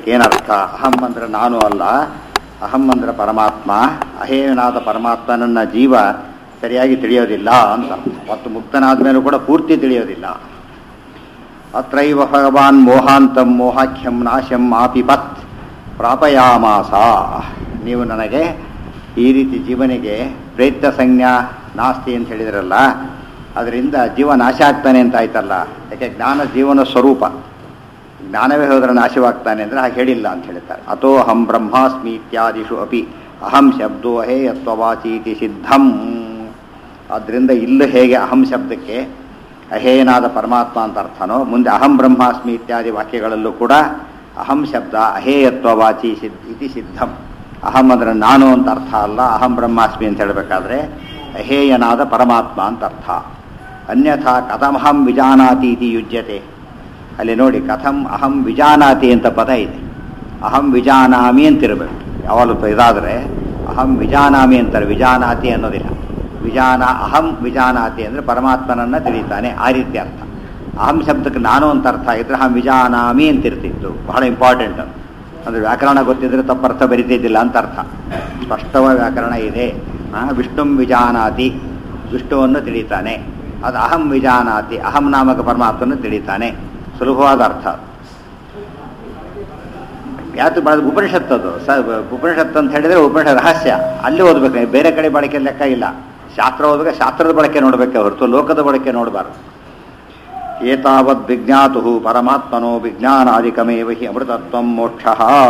ಇದಕ್ಕೆ ಏನರ್ಥ ಅಹಂ ಅಂದ್ರೆ ನಾನು ಅಲ್ಲ ಅಹಂ ಅಂದ್ರೆ ಪರಮಾತ್ಮ ಅಹೇನಾದ ಪರಮಾತ್ಮನನ್ನ ಜೀವ ಸರಿಯಾಗಿ ತಿಳಿಯೋದಿಲ್ಲ ಅಂತ ಮತ್ತು ಮುಕ್ತನಾದ ಮೇಲೂ ಕೂಡ ಪೂರ್ತಿ ತಿಳಿಯೋದಿಲ್ಲ ಅತ್ರೈವ ಭಗವಾನ್ ಮೋಹಾಂತಂ ಮೋಹಾಖ್ಯಂ ನಾಶಂ ಆಪಿಪತ್ ಪ್ರಾಪಯಾಮಾಸ ನೀವು ನನಗೆ ಈ ರೀತಿ ಜೀವನಿಗೆ ಪ್ರಯತ್ನ ಸಂಜ್ಞಾ ನಾಸ್ತಿ ಅಂತ ಹೇಳಿದ್ರಲ್ಲ ಅದರಿಂದ ಜೀವ ನಾಶ ಆಗ್ತಾನೆ ಅಂತ ಆಯ್ತಲ್ಲ ಯಾಕೆ ಜ್ಞಾನ ಜೀವನ ಸ್ವರೂಪ ಜ್ಞಾನವೇ ಹೋದ್ರೆ ನಾಶವಾಗ್ತಾನೆ ಅಂದರೆ ಹಾಗೆ ಹೇಳಿಲ್ಲ ಅಂತ ಹೇಳ್ತಾರೆ ಅಥೋ ಅಹಂ ಬ್ರಹ್ಮಾಸ್ಮಿ ಇತ್ಯಾದಿಷು ಅಪಿ ಅಹಂ ಶಬ್ದೋ ಅಹೇಯತ್ವವಾಚೀತಿ ಸಿದ್ಧಂ ಆದ್ದರಿಂದ ಇಲ್ಲೂ ಹೇಗೆ ಅಹಂ ಶಬ್ದಕ್ಕೆ ಅಹೇಯನಾದ ಪರಮಾತ್ಮ ಅಂತ ಅರ್ಥನೋ ಮುಂದೆ ಅಹಂ ಬ್ರಹ್ಮಾಸ್ಮಿ ಇತ್ಯಾದಿ ವಾಕ್ಯಗಳಲ್ಲೂ ಕೂಡ ಅಹಂ ಶಬ್ದ ಅಹೇಯತ್ವವಾಚಿ ಸಿದ್ ಇತಿ ಸಿದ್ಧಂ ಅಹಂ ಅಂದ್ರೆ ನಾನು ಅಂತ ಅರ್ಥ ಅಲ್ಲ ಅಹಂ ಬ್ರಹ್ಮಾಸ್ಮಿ ಅಂತ ಹೇಳಬೇಕಾದ್ರೆ ಅಹೇಯನಾದ ಪರಮಾತ್ಮ ಅಂತ ಅರ್ಥ ಅನ್ಯಥಾ ಕಥಮಹಂ ವಿಜಾನಾತಿ ಇತಿ ಯುಜ್ಯತೆ ಅಲ್ಲಿ ನೋಡಿ ಕಥಂ ಅಹಂ ವಿಜಾನಾತಿ ಅಂತ ಪದ ಇದೆ ಅಹಂ ವಿಜಾನಾಮಿ ಅಂತಿರಬೇಕು ಯಾವಾಗಲೂ ಇದಾದರೆ ಅಹಂ ವಿಜಾನಾಮಿ ಅಂತಾರೆ ವಿಜಾನಾತಿ ಅನ್ನೋದಿಲ್ಲ ವಿಜಾನ ಅಹಂ ವಿಜಾನಾತಿ ಅಂದರೆ ಪರಮಾತ್ಮನನ್ನು ತಿಳಿತಾನೆ ಆ ರೀತಿ ಅರ್ಥ ಅಹಂ ಶಬ್ದಕ್ಕೆ ನಾನು ಅಂತ ಅರ್ಥ ಆಗಿದ್ರೆ ಅಹಂ ವಿಜಾನಾಮಿ ಅಂತಿರ್ತಿತ್ತು ಬಹಳ ಇಂಪಾರ್ಟೆಂಟ್ ಅದು ಅಂದರೆ ವ್ಯಾಕರಣ ಗೊತ್ತಿದ್ರೆ ತಪ್ಪರ್ಥ ಬರಿತಿದ್ದಿಲ್ಲ ಅಂತ ಅರ್ಥ ಸ್ಪಷ್ಟವಾದ ವ್ಯಾಕರಣ ಇದೆ ವಿಷ್ಣುಂ ವಿಜಾನಾತಿ ವಿಷ್ಣುವನ್ನು ತಿಳಿತಾನೆ ಅದು ಅಹಂ ವಿಜಾನಾತಿ ಅಹಂ ನಾಮಕ ಪರಮಾತ್ಮನ ತಿಳಿತಾನೆ ಸುಲಭವಾದ ಅರ್ಥ ಯಾತು ಬಳದ ಉಪನಿಷತ್ ಅದು ಸ ಉಪನಿಷತ್ ಅಂತ ಹೇಳಿದ್ರೆ ಉಪನಿಷತ್ ರಹಸ್ಯ ಅಲ್ಲಿ ಓದ್ಬೇಕು ಬೇರೆ ಕಡೆ ಬಳಕೆ ಲೆಕ್ಕ ಇಲ್ಲ ಶಾಸ್ತ್ರ ಓದುವಾಗ ಶಾಸ್ತ್ರದ ಬಳಕೆ ನೋಡಬೇಕೆ ಹೊರತು ಲೋಕದ ಬಳಕೆ ನೋಡಬಾರ್ದು ಏತಾವದ್ ವಿಜ್ಞಾತು ಪರಮಾತ್ಮನೋ ವಿಜ್ಞಾನಾದಿಕಮೇವ ಹಿ ಅಮೃತತ್ವ ಮೋಕ್ಷ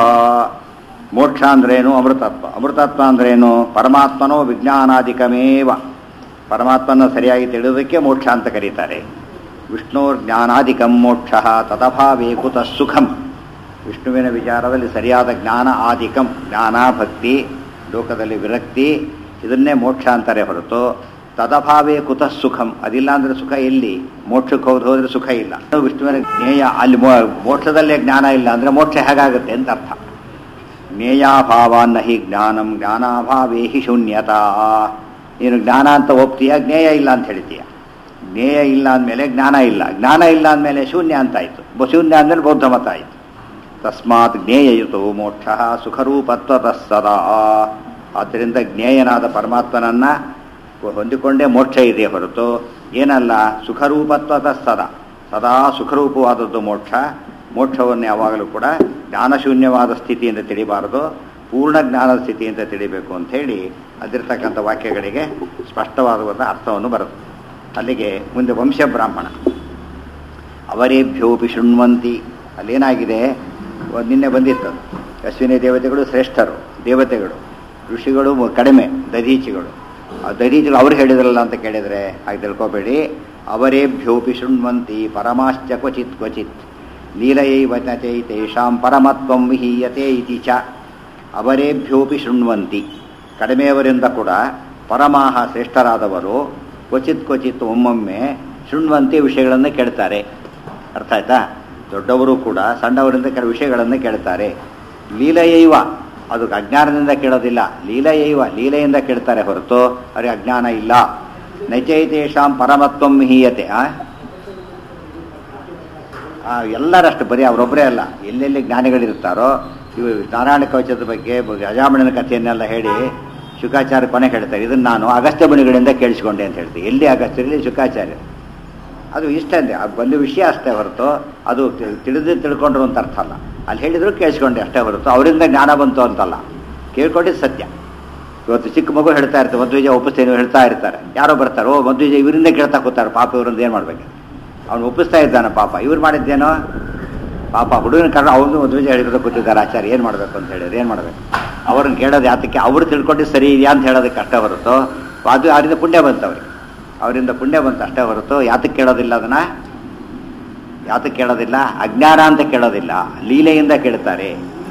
ಮೋಕ್ಷ ಅಂದ್ರೇನು ಅಮೃತತ್ವ ಅಮೃತತ್ವ ಅಂದ್ರೇನು ಪರಮಾತ್ಮನೋ ವಿಜ್ಞಾನಾದಿಕಮೇವ ಪರಮಾತ್ಮನ ಸರಿಯಾಗಿ ತಿಳಿಯೋದಕ್ಕೆ ಮೋಕ್ಷ ಅಂತ ಕರೀತಾರೆ ವಿಷ್ಣುರ್ ಜ್ಞಾನಾದಿಕಂ ಮೋಕ್ಷ ತದಭಾವೇ ಕುತಃ ಸುಖಂ ವಿಷ್ಣುವಿನ ವಿಚಾರದಲ್ಲಿ ಸರಿಯಾದ ಜ್ಞಾನ ಆದಿಕಂ ಜ್ಞಾನ ಭಕ್ತಿ ಲೋಕದಲ್ಲಿ ವಿರಕ್ತಿ ಇದನ್ನೇ ಮೋಕ್ಷ ಅಂತಾರೆ ಹೊರತು ತದಭಾವೇ ಕುತಃ ಸುಖಂ ಅದಿಲ್ಲ ಅಂದ್ರೆ ಸುಖ ಎಲ್ಲಿ ಮೋಕ್ಷಕ್ಕೆ ಹೋದ್ ಹೋದ್ರೆ ಸುಖ ಇಲ್ಲ ವಿಷ್ಣುವಿನ ಜ್ಞೇಯ ಅಲ್ಲಿ ಮೋಕ್ಷದಲ್ಲೇ ಜ್ಞಾನ ಇಲ್ಲ ಅಂದ್ರೆ ಮೋಕ್ಷ ಹೇಗಾಗುತ್ತೆ ಅಂತ ಅರ್ಥ ಜ್ಞೇಯಾಭಾವಾನ್ನ ಹಿ ಜ್ಞಾನಂ ಜ್ಞಾನಾಭಾವೇ ಹಿ ಶೂನ್ಯತಾ ನೀನು ಜ್ಞಾನ ಅಂತ ಒಪ್ತೀಯ ಜ್ಞೇಯ ಇಲ್ಲ ಅಂತ ಹೇಳ್ತೀಯ ಜ್ಞೇಯ ಇಲ್ಲ ಅಂದಮೇಲೆ ಜ್ಞಾನ ಇಲ್ಲ ಜ್ಞಾನ ಇಲ್ಲ ಅಂದಮೇಲೆ ಶೂನ್ಯ ಅಂತ ಆಯಿತು ಶೂನ್ಯ ಅಂದಮೇಲೆ ಬೌದ್ಧ ಮತ ಆಯಿತು ತಸ್ಮಾತ್ ಜ್ಞೇಯಯುತೋ ಮೋಕ್ಷ ಸುಖರೂಪತ್ವತಃ ಸದಾ ಆದ್ದರಿಂದ ಜ್ಞೇಯನಾದ ಪರಮಾತ್ಮನನ್ನ ಹೊಂದಿಕೊಂಡೇ ಮೋಕ್ಷ ಇದೆ ಹೊರತು ಏನಲ್ಲ ಸುಖರೂಪತ್ವತಃ ಸದಾ ಸದಾ ಸುಖರೂಪವಾದದ್ದು ಮೋಕ್ಷ ಮೋಕ್ಷವನ್ನು ಯಾವಾಗಲೂ ಕೂಡ ಜ್ಞಾನಶೂನ್ಯವಾದ ಸ್ಥಿತಿಯಿಂದ ತಿಳಿಬಾರದು ಪೂರ್ಣ ಜ್ಞಾನದ ಸ್ಥಿತಿಯಿಂದ ತಿಳಿಬೇಕು ಅಂತ ಹೇಳಿ ಅದಿರ್ತಕ್ಕಂಥ ವಾಕ್ಯಗಳಿಗೆ ಸ್ಪಷ್ಟವಾದ ಅರ್ಥವನ್ನು ಬರುತ್ತೆ ಅಲ್ಲಿಗೆ ಮುಂದೆ ವಂಶ ಬ್ರಾಹ್ಮಣ ಅವರೇಭ್ಯೋಪಿ ಶೃಣ್ವಂತಿ ಅಲ್ಲೇನಾಗಿದೆ ನಿನ್ನೆ ಬಂದಿತ್ತು ಅಶ್ವಿನಿ ದೇವತೆಗಳು ಶ್ರೇಷ್ಠರು ದೇವತೆಗಳು ಋಷಿಗಳು ಕಡಿಮೆ ದಧೀಚಿಗಳು ಆ ದಧೀಚಿಗಳು ಅವ್ರು ಹೇಳಿದ್ರಲ್ಲ ಅಂತ ಕೇಳಿದರೆ ಹಾಗೆ ತಿಳ್ಕೊಬೇಡಿ ಅವರೇಭ್ಯೋಪಿ ಶೃಣ್ವಂತಿ ಪರಮಾಶ್ಚ ಕ್ವಚಿತ್ ಕ್ವಚಿತ್ ಲೀಲಯೈವ ಚೈತೇಷಾಂ ಪರಮತ್ವಂ ವಿಹೀಯತೆ ಇತಿ ಚ ಅವರೇಭ್ಯೋಪಿ ಶೃಣ್ವಂತಿ ಕಡಿಮೆಯವರಿಂದ ಕೂಡ ಪರಮಾಹ ಶ್ರೇಷ್ಠರಾದವರು ಕ್ವಚಿತ್ ಕ್ವಚಿತ್ ಒಮ್ಮೊಮ್ಮೆ ಶೃಣ್ವಂತಿ ವಿಷಯಗಳನ್ನು ಕೇಳ್ತಾರೆ ಅರ್ಥ ಆಯ್ತಾ ದೊಡ್ಡವರು ಕೂಡ ಸಣ್ಣವರಿಂದ ಕೆಲವು ವಿಷಯಗಳನ್ನು ಕೇಳ್ತಾರೆ ಲೀಲೆಯೈವ ಅದು ಅಜ್ಞಾನದಿಂದ ಕೇಳೋದಿಲ್ಲ ಲೀಲೆಯೈವ ಲೀಲೆಯಿಂದ ಕೇಳ್ತಾರೆ ಹೊರತು ಅವರಿಗೆ ಅಜ್ಞಾನ ಇಲ್ಲ ನೈಚೈತೇಷಾಂ ಪರಮತ್ವಂ ಹೀಯತೆ ಎಲ್ಲರಷ್ಟು ಬರೀ ಅವರೊಬ್ಬರೇ ಅಲ್ಲ ಎಲ್ಲೆಲ್ಲಿ ಜ್ಞಾನಿಗಳಿರ್ತಾರೋ ಇವು ನಾರಾಯಣ ಕವಚದ ಬಗ್ಗೆ ಅಜಾಮಣನ ಕಥೆಯನ್ನೆಲ್ಲ ಹೇಳಿ ಶುಕಾಚಾರ್ಯ ಕೊನೆ ಹೇಳ್ತಾರೆ ಇದನ್ನು ನಾನು ಅಗಸ್ತ್ಯ ಮುನಿಗಳಿಂದ ಕೇಳಿಸ್ಕೊಂಡೆ ಅಂತ ಹೇಳ್ತೀವಿ ಎಲ್ಲಿ ಅಗಸ್ತ್ಯರಲ್ಲಿ ಶುಕಾಚಾರ್ಯ ಅದು ಇಷ್ಟ ಅಂದೆ ಬಂದು ವಿಷಯ ಅಷ್ಟೇ ಹೊರತು ಅದು ತಿಳಿದು ತಿಳ್ಕೊಂಡ್ರು ಅಂತ ಅರ್ಥ ಅಲ್ಲ ಅಲ್ಲಿ ಹೇಳಿದ್ರು ಕೇಳಿಸ್ಕೊಂಡೆ ಅಷ್ಟೇ ಹೊರತು ಅವರಿಂದ ಜ್ಞಾನ ಬಂತು ಅಂತಲ್ಲ ಕೇಳ್ಕೊಂಡಿದ್ದು ಸತ್ಯ ಇವತ್ತು ಚಿಕ್ಕ ಮಗು ಹೇಳ್ತಾ ಇರ್ತಾರೆ ಮಧ್ವಿಜಯ ಒಪ್ಪಿಸ್ತೇನೆ ಹೇಳ್ತಾ ಇರ್ತಾರೆ ಯಾರೋ ಬರ್ತಾರೆ ಓ ಮಧ್ವಿಜಯ ಇವರಿಂದ ಕೇಳ್ತಾ ಕೂತಾರೆ ಪಾಪ ಇವರಿಂದ ಏನು ಮಾಡ್ಬೇಕು ಅವ್ನು ಒಪ್ಪಿಸ್ತಾ ಇದ್ದಾನೆ ಪಾಪ ಇವ್ರು ಮಾಡಿದ್ದೇನೋ ಪಾಪ ಹುಡುಗನ ಕಾರಣ ಅವನು ಮದುವೆ ಹೇಳಿದ್ರೆ ಕೂತಿದ್ದಾರೆ ಆಚಾರ್ಯ ಏನು ಮಾಡಬೇಕು ಅಂತ ಹೇಳಿದ್ರೆ ಏನು ಮಾಡಬೇಕು ಅವ್ರನ್ನ ಕೇಳೋದು ಯಾತಕ್ಕೆ ಅವ್ರು ತಿಳ್ಕೊಂಡು ಸರಿ ಇದೆಯಾ ಅಂತ ಹೇಳೋದಕ್ಕೆ ಅಷ್ಟೇ ಹೊರತು ಅದು ಅವರಿಂದ ಪುಣ್ಯ ಬಂತು ಅವ್ರಿಗೆ ಅವರಿಂದ ಪುಣ್ಯ ಬಂತು ಅಷ್ಟೇ ಹೊರತು ಯಾತಕ್ಕೆ ಕೇಳೋದಿಲ್ಲ ಅದನ್ನ ಯಾತಕ್ಕೆ ಕೇಳೋದಿಲ್ಲ ಅಜ್ಞಾನ ಅಂತ ಕೇಳೋದಿಲ್ಲ ಲೀಲೆಯಿಂದ ಕೇಳ್ತಾರೆ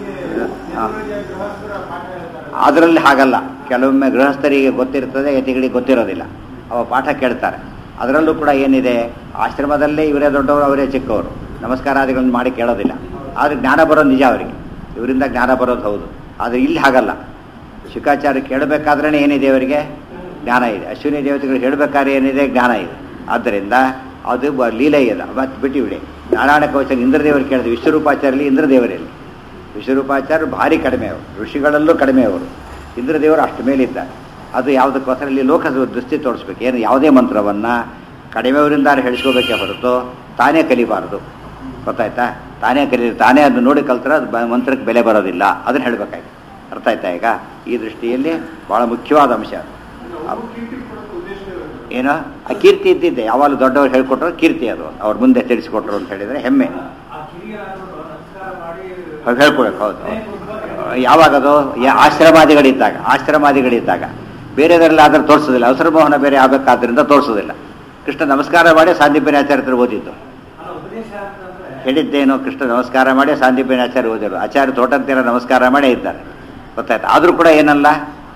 ಅದರಲ್ಲಿ ಹಾಗಲ್ಲ ಕೆಲವೊಮ್ಮೆ ಗೃಹಸ್ಥರಿಗೆ ಗೊತ್ತಿರ್ತದೆ ಯತಿಗಳಿಗೆ ಗೊತ್ತಿರೋದಿಲ್ಲ ಅವ ಪಾಠ ಕೇಳ್ತಾರೆ ಅದರಲ್ಲೂ ಕೂಡ ಏನಿದೆ ಆಶ್ರಮದಲ್ಲೇ ಇವರೇ ದೊಡ್ಡವರು ಅವರೇ ಚಿಕ್ಕವರು ನಮಸ್ಕಾರಾದಿಗಳನ್ನು ಮಾಡಿ ಕೇಳೋದಿಲ್ಲ ಆದರೆ ಜ್ಞಾನ ಬರೋದು ನಿಜ ಅವರಿಗೆ ಇವರಿಂದ ಜ್ಞಾನ ಬರೋದು ಹೌದು ಆದರೆ ಇಲ್ಲಿ ಹಾಗಲ್ಲ ಶುಕಾಚಾರ್ಯ ಕೇಳಬೇಕಾದ್ರೇ ಏನಿದೆ ಅವರಿಗೆ ಜ್ಞಾನ ಇದೆ ಅಶ್ವಿನಿ ದೇವತೆಗಳು ಹೇಳಬೇಕಾದ್ರೆ ಏನಿದೆ ಜ್ಞಾನ ಇದೆ ಆದ್ದರಿಂದ ಅದು ಬ- ಲೀಲೆ ಇದೆ ಮತ್ತೆ ಬಿಟ್ಟು ಬಿಡಿ ನಾರಾಯಣ ಕವಚ ಇಂದ್ರದೇವರು ಕೇಳಿದ್ರು ವಿಶ್ವರೂಪಾಚಾರ್ಯಲ್ಲಿ ಇಂದ್ರದೇವರಲ್ಲಿ ವಿಶ್ವರೂಪಾಚಾರ್ಯರು ಭಾರಿ ಕಡಿಮೆ ಅವರು ಋಷಿಗಳಲ್ಲೂ ಕಡಿಮೆ ಅವರು ಇಂದ್ರದೇವರು ಅಷ್ಟು ಮೇಲಿದ್ದಾರೆ ಅದು ಯಾವುದಕ್ಕೋಸ್ಕರ ಇಲ್ಲಿ ಲೋಕದ ದೃಷ್ಟಿ ತೋರಿಸ್ಬೇಕು ಏನು ಯಾವುದೇ ಮಂತ್ರವನ್ನು ಕಡಿಮೆಯವರಿಂದ ಹೇಳಿಸ್ಕೋಬೇಕೇ ಹೊರತು ತಾನೇ ಕಲಿಬಾರದು ಗೊತ್ತಾಯ್ತಾ ತಾನೇ ಕಲಿ ತಾನೇ ಅದನ್ನ ನೋಡಿ ಕಲ್ತ್ರೆ ಅದು ಬ- ಮಂತ್ರಕ್ಕೆ ಬೆಲೆ ಬರೋದಿಲ್ಲ ಅದನ್ನು ಹೇಳಬೇಕಾಯ್ತು ಅರ್ಥ ಆಯ್ತಾ ಈಗ ಈ ದೃಷ್ಟಿಯಲ್ಲಿ ಭಾಳ ಮುಖ್ಯವಾದ ಅಂಶ ಅದು. ನಾವು ಕೀರ್ತಿ ಕೊಡೋಕೆ ಉದ್ದೇಶವೇ ಇರೋದು. ಏನು ಆ ಕೀರ್ತಿ ಇದ್ದಿದ್ದೆ ಯಾವಾಗಲೂ ದೊಡ್ಡವರು ಹೇಳ್ಕೊಟ್ರು ಕೀರ್ತಿ ಅದು ಅವ್ರ ಮುಂದೆ ತಿಳಿಸ್ಕೊಟ್ರು ಅಂತ ಹೇಳಿದರೆ ಹೆಮ್ಮೆ ಆ ಕಿರಿಯರಾದವರು ನಮಸ್ಕಾರ ಮಾಡಿ ಅವ್ರು ಹೇಳ್ಕೊಬೇಕು ಹೌದು ಯಾವಾಗದು ಯಾ- ಆಶ್ರಮಾದಿಗಳಿದ್ದಾಗ ಆಶ್ರಮಾದಿಗಳಿದ್ದಾಗ ಬೇರೆದರಲ್ಲಾದ್ರೆ ತೋರಿಸೋದಿಲ್ಲ ಅವಸರ ಮೋಹನ ಬೇರೆ ಆಗಬೇಕಾದ್ರಿಂದ ತೋರಿಸೋದಿಲ್ಲ ಕೃಷ್ಣ ನಮಸ್ಕಾರ ಮಾಡಿ ಸಾಂದೀಪ್ಯನಾಚಾರ್ಯರು ಓದಿದ್ದು ಅಲ್ಲ ಉಪದೇಶ ಅಂತಂದ್ರೆ ಹೇಳಿದ್ದೇನು ಕೃಷ್ಣ ನಮಸ್ಕಾರ ಮಾಡಿ ಸಾಂದೀಪ್ಯನಾಚಾರ್ಯ ಓದಿರು ಆಚಾರ್ಯ ತೋಟಂತೀರ ನಮಸ್ಕಾರ ಮಾಡೇ ಇದ್ದಾರೆ ಗೊತ್ತಾಯ್ತು ಆದರೂ ಕೂಡ ಏನಲ್ಲ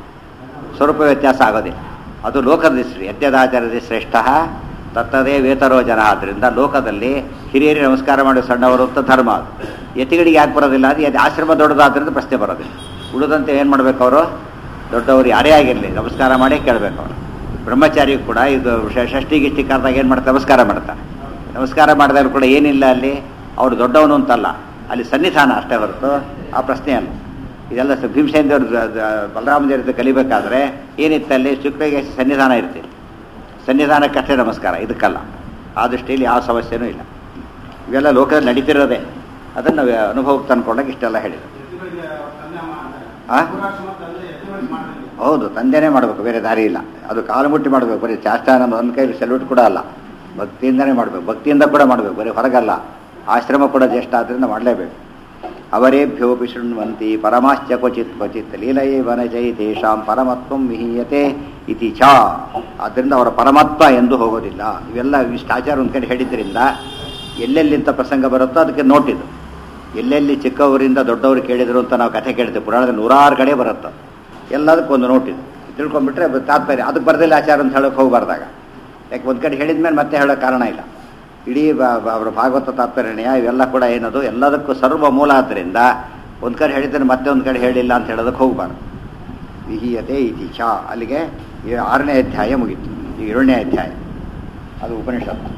ಸ್ವರೂಪ ವ್ಯತ್ಯಾಸ ಆಗೋದಿಲ್ಲ ಅದು ಲೋಕದ ದೃಷ್ಟಿ ಯಜ್ಞದಾಚಾರ್ಯದ ಶ್ರೇಷ್ಠ ತತ್ತದೇ ವೇತರೋ ಜನ ಆದ್ದರಿಂದ ಲೋಕದಲ್ಲಿ ಹಿರಿಯರಿಗೆ ನಮಸ್ಕಾರ ಮಾಡಿ ಸಣ್ಣವರು ಅಂತ ಧರ್ಮ ಅದು ಯತಿಗಳಿಗೆ ಯಾಕೆ ಬರೋದಿಲ್ಲ ಅದು ಯತಿ ಆಶ್ರಮ ದೊಡ್ಡದಾದ್ರಿಂದ ಪ್ರಶ್ನೆ ಬರೋದಿಲ್ಲ ಉಳಿದಂತೆ ಏನು ಮಾಡ್ಬೇಕು ಅವರು ದೊಡ್ಡವರು ಯಾರೇ ಆಗಿರಲಿ ನಮಸ್ಕಾರ ಮಾಡೇ ಕೇಳಬೇಕು ಅವರು ಬ್ರಹ್ಮಚಾರಿ ಕೂಡ ಇದು ಷ- ಷಷ್ಠಿ ಗಿಷ್ಟಿ ಕರೆದಾಗ ಏನು ಮಾಡ್ತಾರೆ ನಮಸ್ಕಾರ ಮಾಡ್ತಾರೆ ನಮಸ್ಕಾರ ಮಾಡಿದಾಗ ಕೂಡ ಏನಿಲ್ಲ ಅಲ್ಲಿ ಅವರು ದೊಡ್ಡವನು ಅಂತಲ್ಲ ಅಲ್ಲಿ ಸನ್ನಿಧಾನ ಅಷ್ಟೇ ಹೊರತು ಆ ಪ್ರಶ್ನೆ ಅಲ್ಲ ಇದೆಲ್ಲ ಸ- ಭೀಮಸೇನ ದೇವ್ರ ಬಲರಾಮ ದೇವ್ರ ಕಲಿಬೇಕಾದ್ರೆ ಏನಿತ್ತಲ್ಲಿ ಶುಕ್ರಿಗೆ ಸನ್ನಿಧಾನ ಇರ್ತಿಲ್ಲ ಸನ್ನಿಧಾನಕ್ಕಷ್ಟೇ ನಮಸ್ಕಾರ ಇದಕ್ಕಲ್ಲ ಆ ದೃಷ್ಟಿಯಲ್ಲಿ ಯಾವ ಸಮಸ್ಯೆನೂ ಇಲ್ಲ ಇವೆಲ್ಲ ಲೋಕದಲ್ಲಿ ನಡೀತಿರೋದೇ ಅದನ್ನು ಅನುಭವಕ್ಕೆ ತಂದ್ಕೊಂಡಾಗ ಇಷ್ಟೆಲ್ಲ ಹೇಳಿದ್ರು ಯತಿಗಳಿಗೆ ತಂದೆ ಮಾಡ್ತಾರೆ ಆ? ಪೂರ್ವಾಶ್ರಮ ತಂದೆ ಯತಿಗಳಿಗೆ ಮಾಡ್ತಾರೆ ಹೌದು ತಂದೆನೇ ಮಾಡಬೇಕು ಬೇರೆ ದಾರಿ ಇಲ್ಲ ಅದು ಕಾಲು ಮುಟ್ಟಿ ಮಾಡಬೇಕು ಬರೀ ಚಾಷ್ಟಾನಂದ ಒಂದು ಕೈ ಸಲ್ಯೂಟ್ ಕೂಡ ಅಲ್ಲ ಭಕ್ತಿಯಿಂದನೇ ಮಾಡಬೇಕು ಭಕ್ತಿಯಿಂದ ಕೂಡ ಮಾಡಬೇಕು ಬರೀ ಹೊರಗಲ್ಲ ಆಶ್ರಮ ಕೂಡ ಜ್ಯೇಷ್ಠ ಆದ್ದರಿಂದ ಮಾಡಲೇಬೇಕು ಅವರೇಭ್ಯೋಪಿ ಶೃಣ್ವಂತಿ ಪರಮಾಶ್ಚ ಕ್ವಚಿತ್ ಕ್ವಚಿತ್ ಲೀಲಯೇ ವನಜೈ ತೇಷಾಂ ಪರಮತ್ವಂ ವಿಹೀಯತೆ ಇತಿ ಚ ಆದ್ದರಿಂದ ಅವರ ಪರಮಾತ್ಮ ಎಂದು ಹೋಗೋದಿಲ್ಲ ಇವೆಲ್ಲ ಇಷ್ಟು ಆಚಾರ ಒಂದು ಕಡೆ ಹೇಳಿದ್ರಿಂದ ಎಲ್ಲೆಲ್ಲಿಂತ ಪ್ರಸಂಗ ಬರುತ್ತೋ ಅದಕ್ಕೆ ನೋಟಿದು ಎಲ್ಲೆಲ್ಲಿ ಚಿಕ್ಕವರಿಂದ ದೊಡ್ಡವರು ಕೇಳಿದ್ರು ಅಂತ ನಾವು ಕಥೆ ಕೇಳ್ತೇವೆ ಪುರಾಣದಲ್ಲಿ ನೂರಾರು ಕಡೆ ಬರುತ್ತೆ ಎಲ್ಲದಕ್ಕೂ ಒಂದು ನೋಟಿದೆ ತಿಳ್ಕೊಂಡ್ಬಿಟ್ರೆ ಅದು ತಾತ್ಪರ್ಯ ಅದಕ್ಕೆ ಬರ್ದಿಲ್ಲ ಆಚಾರ ಅಂತ ಹೇಳೋಕೆ ಹೋಗಬಾರ್ದಾಗ ಯಾಕೆ ಒಂದು ಕಡೆ ಹೇಳಿದ್ಮೇಲೆ ಮತ್ತೆ ಹೇಳೋಕೆ ಕಾರಣ ಇಲ್ಲ ಇಡೀ ಬ- ಬ- ಅವರ ಭಾಗವತ ತಾತ್ಪರ್ಯಣಯ ಇವೆಲ್ಲ ಕೂಡ ಏನದು ಎಲ್ಲದಕ್ಕೂ ಸರ್ವ ಮೂಲ ಆದ್ದರಿಂದ ಒಂದು ಕಡೆ ಹೇಳಿದ್ರೆ ಮತ್ತೆ ಒಂದು ಕಡೆ ಹೇಳಿಲ್ಲ ಅಂತ ಹೇಳೋದಕ್ಕೆ ಹೋಗಬಾರ್ದು ವಿಹೀಯತೆ ಇತಿ ಚ ಅಲ್ಲಿಗೆ ಈ ಆರನೇ ಅಧ್ಯಾಯ ಮುಗೀತು ಈ ಏಳನೇ ಅಧ್ಯಾಯ ಅದು ಉಪನಿಷತ್ತು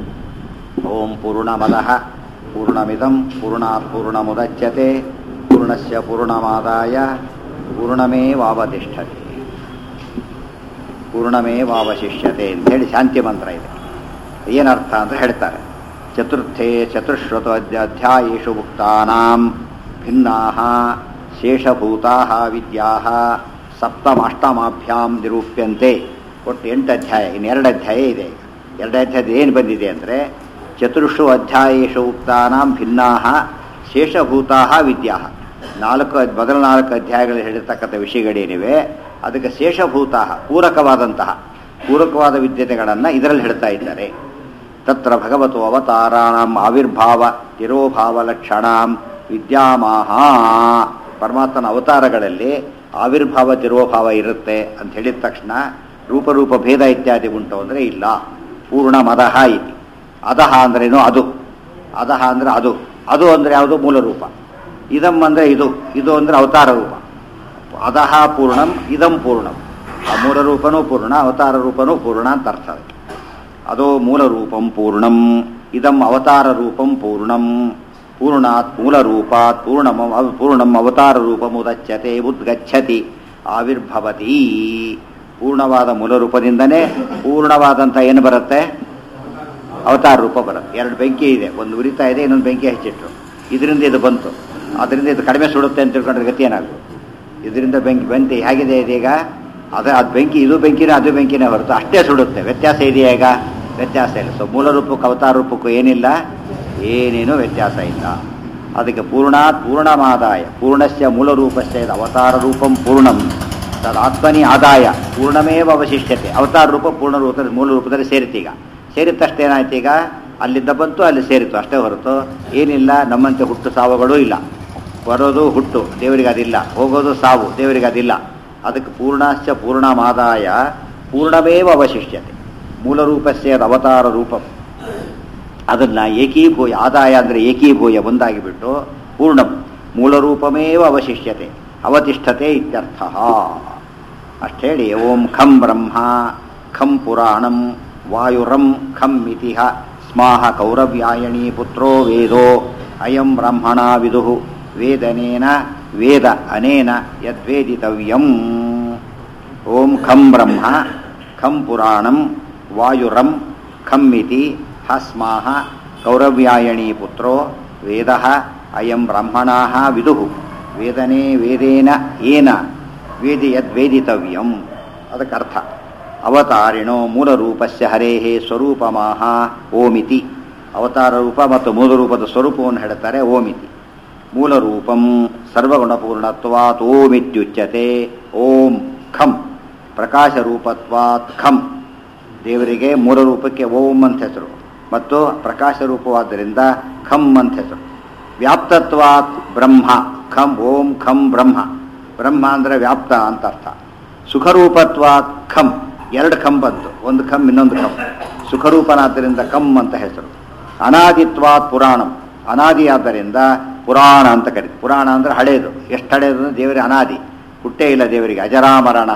ಓಂ ಪೂರ್ಣಮದಃ ಪೂರ್ಣಮಿದಂ ಪೂರ್ಣಾತ್ ಪೂರ್ಣಮುದಚ್ಯತೆ ಪೂರ್ಣಸ್ಯ ಪೂರ್ಣಮಾದಾಯ ಪೂರ್ಣಮೇವಾವತಿಷ್ಠತೆ ಪೂರ್ಣಮೇವಾವಶಿಷ್ಯತೆ ಅಂತೇಳಿ ಶಾಂತಿ ಮಂತ್ರ ಇದೆ ಏನರ್ಥ ಅಂತ ಹೇಳ್ತಾರೆ ಚತುರ್ಥೇ ಚತುಶ್ರತ ಅಧ್ಯಾಯೇಷು ಮುಕ್ತಾನಾಂ ಭಿನ್ನಾ ಶೇಷಭೂತಾ ವಿದ್ಯಾ ಸಪ್ತಮಾಷ್ಟಮಾಭ್ಯಾಂ ನಿರೂಪ್ಯಂತೆ ಒಟ್ಟು ಎಂಟು ಅಧ್ಯಾಯ ಇನ್ನು ಎರಡು ಅಧ್ಯಾಯ ಇದೆ ಎರಡು ಅಧ್ಯಾಯದ ಏನು ಬಂದಿದೆ ಅಂದರೆ ಚತುರ್ಷು ಅಧ್ಯಾಯೇಷು ಉಕ್ತಾನಾಂ ಭಿನ್ನಾ ಶೇಷಭೂತಾ ವಿದ್ಯಾ ನಾಲ್ಕು ಅದ್- ಮೊದಲ ನಾಲ್ಕು ಅಧ್ಯಾಯಗಳಲ್ಲಿ ಹೇಳಿರ್ತಕ್ಕಂಥ ವಿಷಯಗಳೇನಿವೆ ಅದಕ್ಕೆ ಶೇಷಭೂತ ಪೂರಕವಾದಂತಹ ಪೂರಕವಾದ ವಿದ್ಯತೆಗಳನ್ನು ಇದರಲ್ಲಿ ಹೇಳ್ತಾ ಇದ್ದಾರೆ ತತ್ರ ಭಗವತು ಅವತಾರಾಣಂ ಆವಿರ್ಭಾವ ತಿರೋಭಾವ ಲಕ್ಷಣಾಂ ವಿದ್ಯಾಮಾಹ ಪರಮಾತ್ಮನ ಅವತಾರಗಳಲ್ಲಿ ಆವಿರ್ಭಾವ ತಿರೋಭಾವ ಇರುತ್ತೆ ಅಂತ ಹೇಳಿದ ತಕ್ಷಣ ರೂಪರೂಪ ಭೇದ ಇತ್ಯಾದಿ ಉಂಟು ಅಂದರೆ ಇಲ್ಲ ಪೂರ್ಣ ಮದಹ ಇತಿ ಅದಹ ಅಂದ್ರೇನು ಅದು ಅದಹ ಅಂದ್ರೆ ಅದು ಅದು ಅಂದ್ರೆ ಯಾವುದು ಮೂಲ ರೂಪ ಇದಂ ಅಂದ್ರೆ ಇದು ಇದು ಅಂದ್ರೆ ಅವತಾರ ರೂಪ ಅದಹ ಪೂರ್ಣಂ ಇದಂ ಪೂರ್ಣಂ ಆ ಮೂಲ ರೂಪನೂ ಪೂರ್ಣ ಅವತಾರ ರೂಪನೂ ಪೂರ್ಣ ಅಂತ ಅರ್ಥ ಅದಕ್ಕೆ ಅದೋ ಮೂಲ ರೂಪಂ ಪೂರ್ಣಂ ಇದಂ ಅವತಾರ ರೂಪಂ ಪೂರ್ಣಂ ಪೂರ್ಣಾತ್ ಮೂಲ ರೂಪಾತ್ ಪೂರ್ಣಂ ಅವ- ಪೂರ್ಣಂ ಅವತಾರ ರೂಪಮುದಚ್ಯತೆ ಉದ್ಗಚ್ಚತಿ ಆವಿರ್ಭವತಿ ಪೂರ್ಣವಾದ ಮೂಲ ರೂಪದಿಂದನೇ ಪೂರ್ಣವಾದಂಥ ಏನು ಬರುತ್ತೆ ಅವತಾರ ರೂಪ ಬರುತ್ತೆ ಎರಡು ಬೆಂಕಿ ಇದೆ ಒಂದು ಉರಿತಾ ಇದೆ ಇನ್ನೊಂದು ಬೆಂಕಿ ಹಚ್ಚಿಟ್ರು ಇದರಿಂದ ಇದು ಬಂತು ಅದರಿಂದ ಇದು ಕಡಿಮೆ ಸುಡುತ್ತೆ ಅಂತ ತಿಳ್ಕೊಂಡ್ರೆ ಗತಿ ಏನಾಗುತ್ತೆ ಇದರಿಂದ ಬೆಂಕಿ ಬೆಂಕಿ ಹೇಗಿದೆ ಇದೀಗ ಅದ ಅದು ಬೆಂಕಿ ಇದು ಬೆಂಕಿನೇ ಅದು ಬೆಂಕಿನೇ ಹೊರತು ಅಷ್ಟೇ ಸುಡುತ್ತೆ ವ್ಯತ್ಯಾಸ ಇದೆಯಾ ಈಗ ವ್ಯತ್ಯಾಸ ಇಲ್ಲ ಸೊ ಮೂಲ ರೂಪಕ್ಕೂ ಅವತಾರ ರೂಪಕ್ಕೂ ಏನಿಲ್ಲ ಏನೇನೂ ವ್ಯತ್ಯಾಸ ಇಲ್ಲ ಅದಕ್ಕೆ ಪೂರ್ಣಾತ್ ಪೂರ್ಣಮಾದಾಯ ಪೂರ್ಣಸ್ಯ ಮೂಲ ರೂಪಸ್ಯ ಇದು ಅವತಾರ ರೂಪಂ ಪೂರ್ಣಂ ತದಾತ್ಮನಿ ಆದಾಯ ಪೂರ್ಣಮೇವ ಅವಶಿಷ್ಯತೆ ಅವತಾರ ರೂಪ ಪೂರ್ಣ ರೂಪದಲ್ಲಿ ಮೂಲ ರೂಪದಲ್ಲಿ ಸೇರಿತೀಗ ಸೇರಿದ ತಕ್ಷಣ ಏನಾಯ್ತು ಈಗ ಅಲ್ಲಿಂದ ಬಂತು ಅಲ್ಲಿ ಸೇರಿತು ಅಷ್ಟೇ ಹೊರತು ಏನಿಲ್ಲ ನಮ್ಮಂತೆ ಹುಟ್ಟು ಸಾವುಗಳೂ ಇಲ್ಲ ಬರೋದು ಹುಟ್ಟು ದೇವರಿಗೆ ಅದಿಲ್ಲ ಹೋಗೋದು ಸಾವು ದೇವರಿಗೆ ಅದಿಲ್ಲ ಅದಕ್ಕೆ ಪೂರ್ಣಶ್ಚ ಪೂರ್ಣಮಾದಾಯ ಪೂರ್ಣಮೇವ ಅವಶಿಷ್ಯತೆ ಮೂಲ ರೂಪಸ್ಯ ಅದು ಅವತಾರ ರೂಪಂ ಅದನ್ನ ಏಕೀಭೂಯ ಆದಾಯ ಅಂದರೆ ಏಕೀಭೂಯ ಒಂದಾಗಿಬಿಟ್ಟು ಪೂರ್ಣಂ ಮೂಲರೂಪಮೇವ ಅವಶಿಷ್ಯತೆ ಅವತಿಷ್ಠತೆ ಇತ್ಯರ್ಥ ಅಷ್ಟೇಳಿ ಓಂ ಖಂ ಬ್ರಹ್ಮ ಖಂ ಪುರಾಣಂ ವಾಯುರಂ ಖಂ ಇತಿಹ ಸ್ಮಾಹ ಕೌರವ್ಯಾಯಣಿ ಪುತ್ರೋ ವೇದೋ ಅಯಂ ಬ್ರಾಹ್ಮಣ ವಿದು ವೇದನೇನ ವೇದ ಅನೇನ ಯದ್ವೇದಿತವ್ಯಂ ಓಂ ಖಂ ಬ್ರಹ್ಮ ಖಂ ಪುರಾಣಂ ವಾಯುರಂ ಖಂ ಇತಿ ಹಸ್ಮಾಹ ಕೌರವ್ಯಾಯಣೀ ಪುತ್ರೋ ವೇದ ಅಯಂ ಬ್ರಾಹ್ಮಣಾ ವಿದುಃ ವೇದನೆ ವೇದೇನ ಏನ ವೇದಿ ಯದ್ವೇದಿತವ್ಯಂ ಅದಕ್ಕರ್ಥ ಅವತಾರಿಣೋ ಮೂಲರೂಪಸ್ಯ ಹರೇಃ ಸ್ವರೂಪಮಾಹ ಓಮಿತಿ ಅವತಾರ ರೂಪ ಮತ್ತು ಮೂಲ ರೂಪದ ಸ್ವರೂಪವನ್ನು ಹೇಳ್ತಾರೆ ಓಮಿತಿ ಮೂಲರೂಪಂ ಸರ್ವಗುಣಪೂರ್ಣತ್ವಾತ್ ಓಮಿತ್ಯುಚ್ಯತೆ ಓಂ ಖಂ ಪ್ರಕಾಶರೂಪತ್ವಾತ್ ಖಂ ದೇವರಿಗೆ ಮೂಲ ರೂಪಕ್ಕೆ ಓಂ ಅಂತ ಹೆಸರು ಮತ್ತು ಪ್ರಕಾಶ ರೂಪವಾದ್ದರಿಂದ ಖಂ ಅಂತ ಹೆಸರು ವ್ಯಾಪ್ತತ್ವಾತ್ ಬ್ರಹ್ಮ ಖಂ ಓಂ ಖಂ ಬ್ರಹ್ಮ ಬ್ರಹ್ಮ ಅಂದರೆ ವ್ಯಾಪ್ತ ಅಂತ ಅರ್ಥ ಸುಖರೂಪತ್ವಾತ್ ಖಂ ಎರಡು ಖಂ ಬಂತು ಒಂದು ಖಂ ಇನ್ನೊಂದು ಖಂ ಸುಖರೂಪನಾದ್ದರಿಂದ ಕಂ ಅಂತ ಹೆಸರು ಅನಾದಿತ್ವಾತ್ ಪುರಾಣಂ ಅನಾದಿಯಾದ್ದರಿಂದ ಪುರಾಣ ಅಂತ ಕರೀತು ಪುರಾಣ ಅಂದರೆ ಹಳೇದು ಎಷ್ಟು ಹಳೇದು ಅಂದ್ರೆ ದೇವರಿಗೆ ಅನಾದಿ ಹುಟ್ಟೇ ಇಲ್ಲ ದೇವರಿಗೆ ಅಜರಾಮರಣ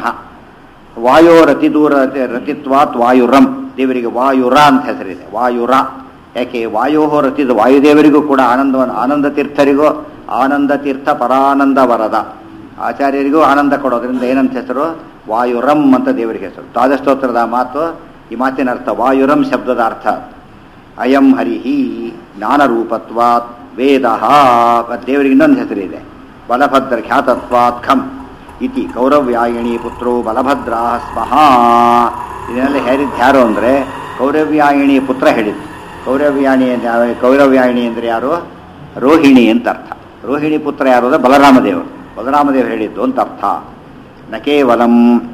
ವಾಯೋ ರತಿದೂರ ರತಿತ್ವಾತ್ ವಾಯುರಂ ದೇವರಿಗೆ ವಾಯುರ ಅಂತ ಹೆಸರಿದೆ ವಾಯುರ ಯಾಕೆ ವಾಯೋ ರತಿದ ವಾಯುದೇವರಿಗೂ ಕೂಡ ಆನಂದವನ್ನು ಆನಂದ ತೀರ್ಥರಿಗೂ ಆನಂದ ತೀರ್ಥ ಪರಾನಂದ ವರದ ಆಚಾರ್ಯರಿಗೂ ಆನಂದ ಕೊಡೋದ್ರಿಂದ ಏನಂತ ಹೆಸರು ವಾಯುರಂ ಅಂತ ದೇವರಿಗೆ ಹೆಸರು ದ್ವಾದಸ್ತೋತ್ರದ ಮಾತು ಈ ಮಾತಿನ ಅರ್ಥ ವಾಯುರಂ ಶಬ್ದದ ಅರ್ಥ ಅಯಂ ಹರಿಹಿ ಜ್ಞಾನರೂಪತ್ವಾತ್ ವೇದ ದೇವರಿಗೆ ಇನ್ನೊಂದು ಹೆಸರಿದೆ ಬಲಭದ್ರ ಖ್ಯಾತತ್ವಾತ್ ಖಂ ಇತಿ ಕೌರವ್ಯಾಯಿಣಿ ಪುತ್ರೋ ಬಲಭದ್ರ ಸ್ಮಃ ಇದನ್ನೆಲ್ಲ ಹೇಳಿದ್ದು ಯಾರು ಅಂದರೆ ಕೌರವ್ಯಾಯಿಣಿ ಪುತ್ರ ಹೇಳಿದ್ದು ಕೌರವ್ಯಾಣಿ ಅಂತ ಯಾವ- ಕೌರವ್ಯಾಯಿಣಿ ಅಂದರೆ ಯಾರು ರೋಹಿಣಿ ಅಂತ ಅರ್ಥ ರೋಹಿಣಿ ಪುತ್ರ ಯಾರು ಅಂದರೆ ಬಲರಾಮದೇವರು ಬಲರಾಮದೇವರು ಹೇಳಿದ್ದು ಅಂತ ಅರ್ಥ ನ ಕೇವಲಂ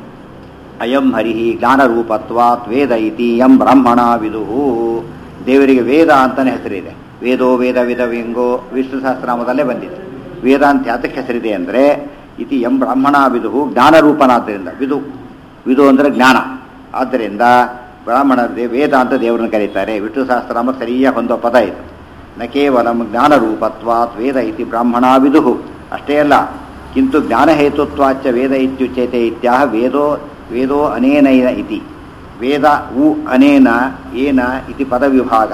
ಅಯಂ ಹರಿ ಜ್ಞಾನರೂಪತ್ವಾತ್ ವೇದ ಇತಿ ಎಂ ಬ್ರಾಹ್ಮಣ ವಿದುಹು ದೇವರಿಗೆ ವೇದ ಅಂತಾನೆ ಹೆಸರಿದೆ ವೇದೋ ವೇದ ವಿಧ ವ್ಯಂಗೋ ವಿಷ್ಣು ಸಹಸ್ರನಾಮದಲ್ಲೇ ಬಂದಿದೆ ವೇದ ಅಂತ ಯಾತಕ್ಕೆ ಹೆಸರಿದೆ ಅಂದರೆ ಇತಿ ಎಂ ಬ್ರಾಹ್ಮಣ ವಿದುಹು ಜ್ಞಾನರೂಪನಾದ್ದರಿಂದ ವಿದು ವಿದು ಅಂದರೆ ಜ್ಞಾನ ಆದ್ದರಿಂದ ಬ್ರಾಹ್ಮಣ ದೇ- ವೇದ ಅಂತ ದೇವರನ್ನು ಕರೀತಾರೆ ವಿಷ್ಣು ಸಹಸ್ರನಾಮ ಸರಿಯಾಗಿ ಹೊಂದೋ ಪದ ಇದು ನ ಕೇವಲ ಜ್ಞಾನರೂಪತ್ವಾತ್ ವೇದ ಇತಿ ಬ್ರಾಹ್ಮಣ ವಿದುಹು ಅಷ್ಟೇ ಅಲ್ಲ ಕಿಂತು ಜ್ಞಾನಹೇತುತ್ವಾಚ್ಚ ವೇದ ಇತ್ಯುಚ್ಯತೆ ಇತ್ಯಾಹ ವೇದೋ ವೇದೋ ಅನೇನೈನ ಇತಿ ವೇದ ಉ ಅನೇನ ಏನ ಇತಿ ಪದವಿಭಾಗ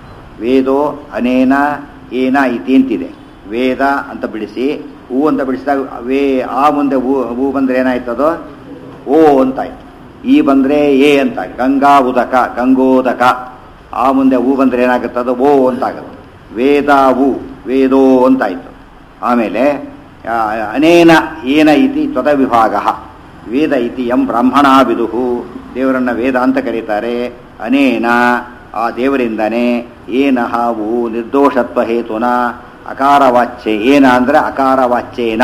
ವೇದೋ ಅನೇನ ಏನ ಇತಿ ಅಂತಿದೆ ವೇದ ಅಂತ ಬಿಡಿಸಿ ಹೂ ಅಂತ ಬಿಡಿಸಿದಾಗ ವೇ ಆ ಮುಂದೆ ಹೂ ಹೂ ಬಂದರೆ ಏನಾಯ್ತದೋ ಓ ಅಂತಾಯ್ತು ಈ ಬಂದರೆ ಎ ಅಂತ ಗಂಗಾ ಉದಕ ಗಂಗೋದಕ ಆ ಮುಂದೆ ಹೂ ಬಂದರೆ ಏನಾಗುತ್ತದೋ ಓ ಅಂತಾಗುತ್ತೆ ವೇದ ಉ ವೇದೋ ಅಂತಾಯ್ತು ಆಮೇಲೆ ಆ, ಅನೇನ ಏನ ಇತಿ ತ್ವದ ವಿಭಾಗ ವೇದ ಇತಿ ಎಂ ಬ್ರಾಹ್ಮಣ ವಿದುಹು ದೇವರನ್ನ ವೇದ ಅಂತ ಕರೀತಾರೆ ಅನೇನ ಆ ದೇವರಿಂದನೇ ಏನ ಹಾವು ನಿರ್ದೋಷತ್ವ ಹೇತುನ ಅಕಾರವಾಚ್ಯೆ ಏನ ಅಂದ್ರೆ ಅಕಾರವಾಚ್ಯೇನ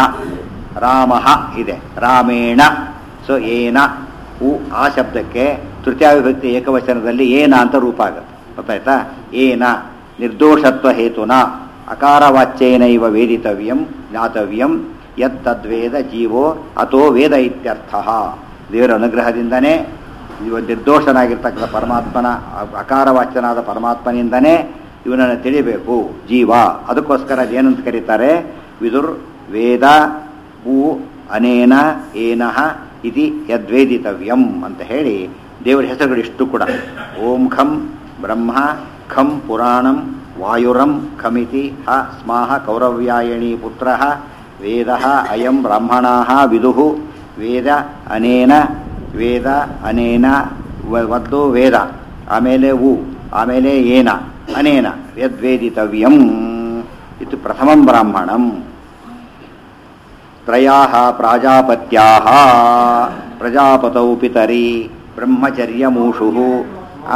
ರಾಮ ಇದೆ ರಾಮೇಣ ಸೊ ಏನ ಉ ಆ ಶಬ್ದಕ್ಕೆ ತೃತೀಯ ವಿಭಕ್ತಿ ಏಕವಚನದಲ್ಲಿ ಏನ ಅಂತ ರೂಪ ಆಗುತ್ತೆ ಗೊತ್ತಾಯ್ತಾ ಏನ ನಿರ್ದೋಷತ್ವ ಹೇತುನ ಅಕಾರವಾಚ್ಯೇನ ಇವ ವೇದಿತವ್ಯಂ ಜ್ಞಾತವ್ಯಂ ಯತ್ತದ್ವೇದ ಜೀವೋ ಅಥೋ ವೇದ ಇತ್ಯರ್ಥ ದೇವರ ಅನುಗ್ರಹದಿಂದನೇ ಇವ ನಿರ್ದೋಷನಾಗಿರ್ತಕ್ಕಂಥ ಪರಮಾತ್ಮನ ಅಕಾರವಾಚ್ಯನಾದ ಪರಮಾತ್ಮನಿಂದನೇ ಇವನನ್ನು ತಿಳಿಬೇಕು ಜೀವ ಅದಕ್ಕೋಸ್ಕರ ಅದೇನಂತ ಕರೀತಾರೆ ವಿದುರ್ ವೇದ ಭೂ ಅನೇನ ಏನಃ ಇತಿ ಯದ್ವೇದಿತವ್ಯಂ ಅಂತ ಹೇಳಿ ದೇವರ ಹೆಸರುಗಳು ಇಷ್ಟು ಕೂಡ ಓಂ ಖಂ ಬ್ರಹ್ಮ ಖಂ ಪುರಾಣಂ ವಾಯುರಂ ಖಮಿತಿ ಹ ಸ್ಮಾಹ ಕೌರವ್ಯಾಯಣಿ ಪುತ್ರ ವೇದ ಅಯಂ ಬ್ರಾಹ್ಮಣಾ ವಿದುಹು ವೇದ ಅನೇನ ವೇದ ಅನೇನ ವ- ಮತ್ತು ವೇದ ಆಮೇಲೆ ಉ ಆಮೇಲೆ ಏನ ಅನೇನ ಯದ್ವೇದಿತವ್ಯಂ ಇದು ಪ್ರಥಮಂ ಬ್ರಾಹ್ಮಣಂ ತ್ರಯಾः ಪ್ರಾಜಾಪತ್ಯಾः ಪ್ರಜಾಪತೌ ಪಿತರಿ ಬ್ರಹ್ಮಚರ್ಯಮೂಷುಃ ಆ?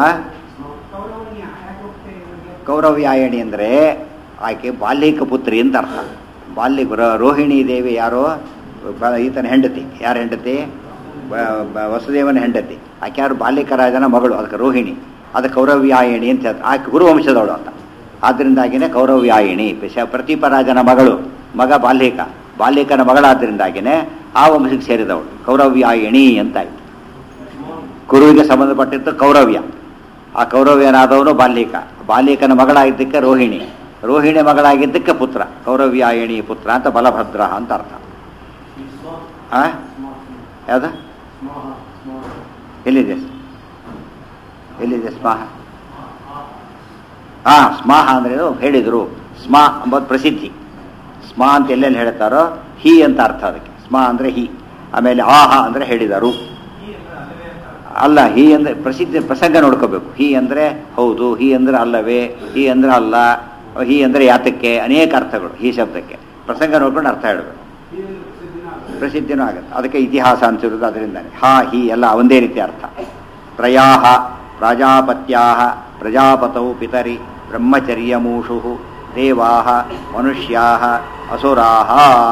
ಕೌರವ್ಯಾಯಣಿ ಅಂದರೆ ಆಕೆ ಬಾಲ್ಯಕ ಪುತ್ರಿ ಅಂತ ಅರ್ಥ ಬಾಲ್ಯ ರ- ರೋಹಿಣಿ ದೇವಿ ಯಾರೋ ಬ- ಈತನ ಹೆಂಡತಿ ಯಾರ ಹೆಂಡತಿ ಬ- ಬ- ವಸುದೇವನ ಹೆಂಡತಿ ಆಕೆ ಯಾರು ಬಾಲ್ಯಕ ರಾಜನ ಮಗಳು ಅದಕ್ಕೆ ರೋಹಿಣಿ ಅದು ಕೌರವ್ಯಾಯಣಿ ಅಂತ ಹೇಳ್ತಾರೆ. ಆಕೆ ಗುರುವಂಶದವಳು ಅಂತ ಆದ್ದರಿಂದಾಗಿನೇ ಕೌರವ್ಯಾಯಿಣಿ ಪಿಶ- ಪ್ರತೀಪ ರಾಜನ ಮಗಳು ಮಗ ಬಾಲ್ಯಕ ಬಾಲ್ಯಕನ ಮಗಳಾದ್ದರಿಂದಾಗಿನೇ ಆ ವಂಶಕ್ಕೆ ಸೇರಿದವಳು ಕೌರವ್ಯಾಯಿಣಿ ಅಂತಾಯ್ತು ಗುರುವಿಗೆ ಸಂಬಂಧಪಟ್ಟಿದ್ದು ಕೌರವ್ಯ ಆ ಕೌರವ್ಯನಾದವನು ಬಾಲ್ಯಕ ಬಾಲ್ಯಕನ ಮಗಳಾಗಿದ್ದಕ್ಕೆ ರೋಹಿಣಿ ರೋಹಿಣಿ ಮಗಳಾಗಿದ್ದಕ್ಕೆ ಪುತ್ರ ಕೌರವ್ಯಾಯಿಣಿ ಪುತ್ರ ಅಂತ ಬಲಭದ್ರ ಅಂತ ಅರ್ಥ ಆ ಯಾವ್ದ ಎಲ್ಲಿದೆ ಎಲ್ಲಿದೆ ಸ್ಮಾಹ ಹಾ ಸ್ಮಾಹ ಅಂದ್ರೆ ಏನು? ಹೇಳಿದರು ಸ್ಮ ಎಂಬುದು ಪ್ರಸಿದ್ಧಿ ಸ್ಮ ಅಂತ ಎಲ್ಲೆಲ್ಲಿ ಹೇಳ್ತಾರೋ ಹಿ ಅಂತ ಅರ್ಥ ಅದಕ್ಕೆ ಸ್ಮ ಅಂದರೆ ಹಿ ಆಮೇಲೆ ಆಹ ಅಂದರೆ ಹೇಳಿದರು ಈ ಅಂದ್ರೆ ಅಲ್ಲವೇ ಅಂತ ಅಲ್ಲ ಹಿ ಅಂದರೆ ಪ್ರಸಿದ್ಧ ಪ್ರಸಂಗ ನೋಡ್ಕೋಬೇಕು ಹಿ ಅಂದರೆ ಹೌದು ಹಿ ಅಂದರೆ ಅಲ್ಲವೇ ಹಿ ಅಂದರೆ ಅಲ್ಲ ಹಿ ಅಂದರೆ ಯಾತಕ್ಕೆ ಅನೇಕ ಅರ್ಥಗಳು ಈ ಶಬ್ದಕ್ಕೆ ಪ್ರಸಂಗ ನೋಡ್ಕೊಂಡು ಅರ್ಥ ಹೇಳಬೇಕು ಈ ಒಂದು ಪ್ರಸಿದ್ಧಿನ ಆಗುತ್ತೆ. ಪ್ರಸಿದ್ಧಿನೂ ಆಗುತ್ತೆ ಅದಕ್ಕೆ ಇತಿಹಾಸ ಅಂತಿರೋದು ಅದರಿಂದಾನೆ ಹಾ ಹಿ ಎಲ್ಲ ಒಂದೇ ರೀತಿ ಅರ್ಥ ತ್ರಯಾಹ ಪ್ರಾಜಾಪತ್ಯಾಹ ಪ್ರಜಾಪತೌ ಪಿತರಿ ಬ್ರಹ್ಮಚರ್ಯಮೂಷು ದೇವಾಹ ಮನುಷ್ಯಾಹ ಅಸುರಾಹ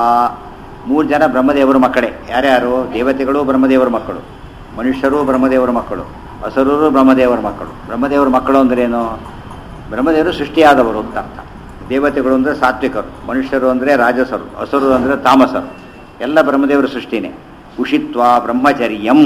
ಮೂರು ಜನ ಬ್ರಹ್ಮದೇವರ ಮಕ್ಕಳೇ ಯಾರ್ಯಾರು ದೇವತೆಗಳು ಬ್ರಹ್ಮದೇವರ ಮಕ್ಕಳು ಮನುಷ್ಯರು ಬ್ರಹ್ಮದೇವರ ಮಕ್ಕಳು ಅಸುರರು ಬ್ರಹ್ಮದೇವರ ಮಕ್ಕಳು ಬ್ರಹ್ಮದೇವರ ಮಕ್ಕಳು ಅಂದ್ರೇನು ಬ್ರಹ್ಮದೇವರು ಸೃಷ್ಟಿಯಾದವರು ಅಂತ ಅರ್ಥ ದೇವತೆಗಳು ಅಂದರೆ ಸಾತ್ವಿಕರು ಮನುಷ್ಯರು ಅಂದರೆ ರಾಜಸರು ಅಸುರರು ಅಂದರೆ ತಾಮಸರು ಎಲ್ಲ ಬ್ರಹ್ಮದೇವರ ಸೃಷ್ಟಿನೇ ಉಷಿತ್ವ ಬ್ರಹ್ಮಚರ್ಯಂ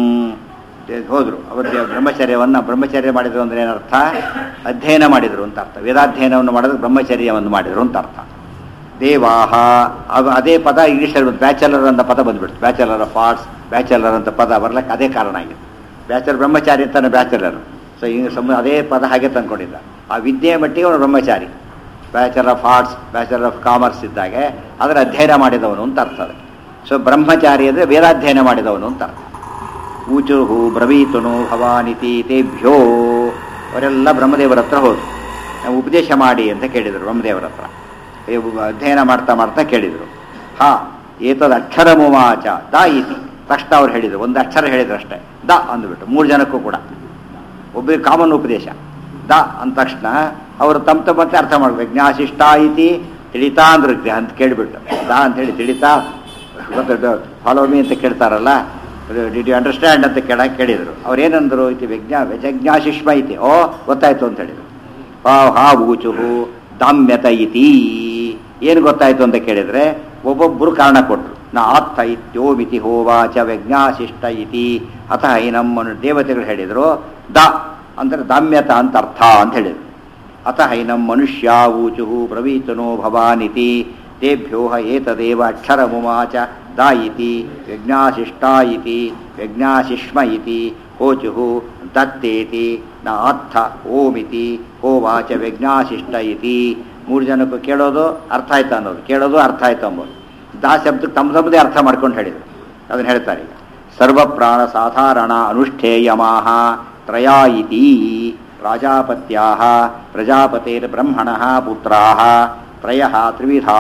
ದೆ- ಹೋದ್ರು ಅವರು ದೇ- ಬ್ರಹ್ಮಚರ್ಯವನ್ನು ಬ್ರಹ್ಮಚರ್ಯ ಮಾಡಿದ್ರು ಅಂದ್ರೆ ಏನರ್ಥ ಅಧ್ಯಯನ ಮಾಡಿದ್ರು ಅಂತ ಅರ್ಥ ವೇದಾಧ್ಯಯನವನ್ನು ಮಾಡಿದ್ರು ಬ್ರಹ್ಮಚರ್ಯವನ್ನು ಮಾಡಿದ್ರು ಅಂತ ಅರ್ಥ ದೇವಾಹ ಅವ ಅದೇ ಪದ ಇಂಗ್ಲೀಷಲ್ಲಿ ಬ್ಯಾಚಲರ್ ಅಂತ ಪದ ಬಂದ್ಬಿಡ್ತು ಬ್ಯಾಚಲರ್ ಆಫ್ ಆರ್ಟ್ಸ್ ಬ್ಯಾಚಲರ್ ಅಂತ ಪದ ಬರ್ಲಿಕ್ಕೆ ಅದೇ ಕಾರಣ ಆಗಿದೆ ಬ್ಯಾಚಲರ್ ಬ್ರಹ್ಮಚಾರಿ ಅಂತಾನೆ ಬ್ಯಾಚಲರ್ ಸೊ ಈಗ ಸಮ ಅದೇ ಪದ ಹಾಗೆ ತಂದ್ಕೊಂಡಿದ್ದ ಆ ವಿದ್ಯೆ ಮಟ್ಟಿಗೆ ಅವನು ಬ್ರಹ್ಮಚಾರಿ bachelor of arts bachelor of commerce ಇದ್ದಾಗೆ ಅದರ ಅಧ್ಯಯನ ಮಾಡಿದವನು ಅಂತ ಅರ್ಥ ಅದಕ್ಕೆ ಸೊ ಬ್ರಹ್ಮಚಾರಿ ಅಂದರೆ ವೇದಾಧ್ಯಯನ ಮಾಡಿದವನು ಅಂತ ಅರ್ಥ ಊಚುಹು ಬ್ರವೀತನು ಭವಾನಿತಿ ತೇಭ್ಯೋ ಅವರೆಲ್ಲ ಬ್ರಹ್ಮದೇವರ ಹತ್ರ ಹೋದ್ರು ನಾವು ಉಪದೇಶ ಮಾಡಿ ಅಂತ ಕೇಳಿದರು ಬ್ರಹ್ಮದೇವರ ಹತ್ರ ಏ ಉ- ಅಧ್ಯಯನ ಮಾಡ್ತಾ ಮಾಡ್ತಾ ಕೇಳಿದರು ಹಾ ಏತದ ಅಕ್ಷರ ಮುವಾಚ ದ ಇತಿ ತಕ್ಷಣ ಅವ್ರು ಹೇಳಿದರು ಒಂದು ಅಕ್ಷರ ಹೇಳಿದ್ರು ಅಷ್ಟೇ ದ ಅಂದ್ಬಿಟ್ಟು ಮೂರು ಜನಕ್ಕೂ ಕೂಡ ಒಬ್ಬರಿಗೆ ಕಾಮನ್ ಉಪದೇಶ ದ ಅಂದ ತಕ್ಷಣ ಅವರು ತಮ್ಮ ತಮ್ಮಂತೆ ಅರ್ಥ ಮಾಡ್ಬೇಕು ಜ್ಞಾಸಿಷ್ಟ ಇತಿ ತಿಳಿತಾ ಅಂದ್ರು ಜ್ಞ- ಅಂತ ಕೇಳಿಬಿಟ್ಟು ದ ಅಂತ ಹೇಳಿ ತಿಳಿತಾ ಗೊತ್ತು ಫಾಲೋ ಮೀ ಅಂತ ಕೇಳ್ತಾರಲ್ಲ ಡಿಡ್ ಯು ಅಂಡರ್ಸ್ಟ್ಯಾಂಡ್ ಅಂತ ಕೇಳ ಕೇಳಿದರು ಅವ್ರು ಏನಂದ್ರು ಇತಿ ವಿಜ್ಞಾ ವಿಜಜ್ಞಾಶಿಷ್ಮ ಇತಿ ಓ ಗೊತ್ತಾಯ್ತು ಅಂತ ಹೇಳಿದರು ಹಾ ಹಾ ಊಚುಹು ದಾಮ್ಯತ ಇತಿ ಏನು ಗೊತ್ತಾಯ್ತು ಅಂತ ಕೇಳಿದ್ರೆ ಒಬ್ಬೊಬ್ಬರು ಕಾರಣ ಕೊಟ್ಟರು ನಾ ಆತ್ತ ಇತ್ಯೋ ಮಿತಿ ಹೋವಾಚ ವಿಜ್ಞಾಶಿಷ್ಟ ಇತಿ ಅಥ ನಮ್ಮ ದೇವತೆಗಳು ಹೇಳಿದರು ದ ಅಂದರೆ ದಾಮ್ಯತ ಅಂತ ಅರ್ಥ ಅಂತ ಹೇಳಿದರು ಅಥ ಹೈನಂ ಮನುಷ್ಯ ಊಚು ಬ್ರವೀತನೋ ಭವಾನಿತಿ ತೇಭ್ಯೋ ಏತದೇವ ಅಕ್ಷರಮುಮಾಚ ದ ಇತಿ ಯಜ್ಞಾಶಿಷ್ಟ ಇತಿ ಯಜ್ಞಾಶಿಷ್ಮ ಇತಿ ಹೋಚು ದತ್ತೇತಿ ನ ಅರ್ಥ ಓಮಿತಿ ಹೋವಾಚ ಯಜ್ಞಾಶಿಷ್ಟ ಇತಿ ಮೂರು ಜನಕ್ಕೂ ಕೇಳೋದು ಅರ್ಥ ಆಯ್ತು ಅನ್ನೋದು ಕೇಳೋದು ಅರ್ಥ ಆಯ್ತು ಅಂಬೋದು ದಾ ಶಬ್ದಕ್ಕೆ ತಮ್ಮ ತಮ್ಮದೇ ಅರ್ಥ ಮಾಡ್ಕೊಂಡು ಹೇಳಿದರು ಅದನ್ನು ಹೇಳ್ತಾರೆ ಈಗ ಸರ್ವಪ್ರಾಣ ಸಾಧಾರಣ ಅನುಷ್ಠೇಯಮಾಹ ತ್ರಯಾ ಇತಿ ಪ್ರಾಜಾಪತ್ಯಾ ಪ್ರಜಾಪತಿರ್ಬ್ರಹ್ಮಣ ಪುತ್ರಾ ತ್ರಯ ತ್ರಿವಿಧಾ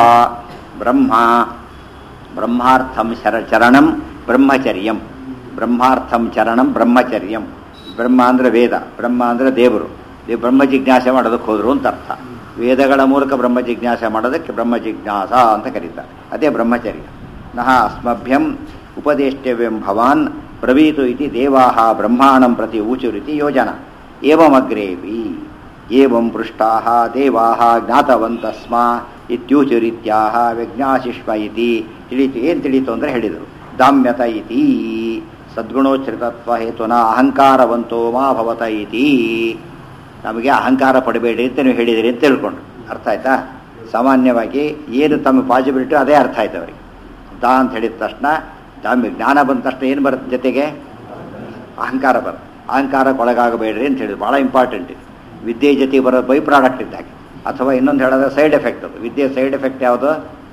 ಬ್ರಹ್ಮ ಬ್ರಹ್ಮಾರ್ಥಂ ಶರ ಚರಣಂ ಬ್ರಹ್ಮಚರ್ಯಂ ಬ್ರಹ್ಮಾರ್ಥಂ ಚರಣಂ ಬ್ರಹ್ಮಚರ್ಯಂ ಬ್ರಹ್ಮ ಅಂದರೆ ವೇದ ಬ್ರಹ್ಮ ಅಂದರೆ ದೇವರು ಈ ಬ್ರಹ್ಮ ಜಿಜ್ಞಾಸೆ ಮಾಡೋದಕ್ಕೆ ಹೋದ್ರು ಅಂತ ಅರ್ಥ ವೇದಗಳ ಮೂಲಕ ಬ್ರಹ್ಮ ಜಿಜ್ಞಾಸೆ ಮಾಡೋದಕ್ಕೆ ಬ್ರಹ್ಮ ಜಿಜ್ಞಾಸ ಅಂತ ಕರೀತಾರೆ ಅದೇ ಬ್ರಹ್ಮಚರ್ಯ ನಹ ಅಸ್ಮಭ್ಯಂ ಉಪದೇಷ್ಟವ್ಯಂ ಭವಾನ್ ಬ್ರವೀತು ಇತಿ ದೇವಾಹ ಬ್ರಹ್ಮಾಣಂ ಪ್ರತಿ ಊಚುರಿತಿ ಯೋಜನಾ ಏವಮಗ್ರೇಪಿ ಏವಂ ಪೃಷ್ಟಾಹ ದೇವಾಹ ಜ್ಞಾತವಂತಸ್ಮ ಇತ್ಯೂಚುರಿತ್ಯಾಹ ವಿಜ್ಞಾಶಿಷ್ಮ ಇತಿ ತಿಳಿತು ಏನು ತಿಳಿತು ಅಂದರೆ ಹೇಳಿದರು ದಾಮ್ಯತ ಇತಿ ಸದ್ಗುಣೋಚ್ಛ್ರಿತತ್ವ ಹೇತುನ ಅಹಂಕಾರವಂತೋ ಮಾ ಭವತ ಇತಿ ನಮಗೆ ಅಹಂಕಾರ ಪಡಬೇಡಿ ಅಂತ ನೀವು ಹೇಳಿದಿರಿ ಅಂತ ತಿಳ್ಕೊಂಡು ಅರ್ಥ ಆಯ್ತಾ ಸಾಮಾನ್ಯವಾಗಿ ಏನು ತಮ್ಮ ಪಾಸಿಬಿಲಿಟಿ ಅದೇ ಅರ್ಥ ಆಯ್ತು ಅವರಿಗೆ ದಾ ಅಂತ ಹೇಳಿದ ತಕ್ಷಣ ದಾಮ್ಯ ಜ್ಞಾನ ಬಂದ ತಕ್ಷಣ ಏನು ಬರುತ್ತೆ ಜೊತೆಗೆ ಅಹಂಕಾರ ಬರುತ್ತೆ ಅಹಂಕಾರಕ್ಕೆ ಒಳಗಾಗಬೇಡ್ರಿ ಅಂತ ಹೇಳಿದ್ರು ಭಾಳ ಇಂಪಾರ್ಟೆಂಟ್ ಇದು ವಿದ್ಯೆ ಜೊತೆ ಬರೋ ಬೈ ಪ್ರಾಡಕ್ಟ್ ಇದ್ದಾಗ ಅಥವಾ ಇನ್ನೊಂದು ಹೇಳಿದ್ರೆ ಸೈಡ್ ಎಫೆಕ್ಟ್ ಅದು ವಿದ್ಯೆ ಸೈಡ್ ಎಫೆಕ್ಟ್ ಯಾವುದು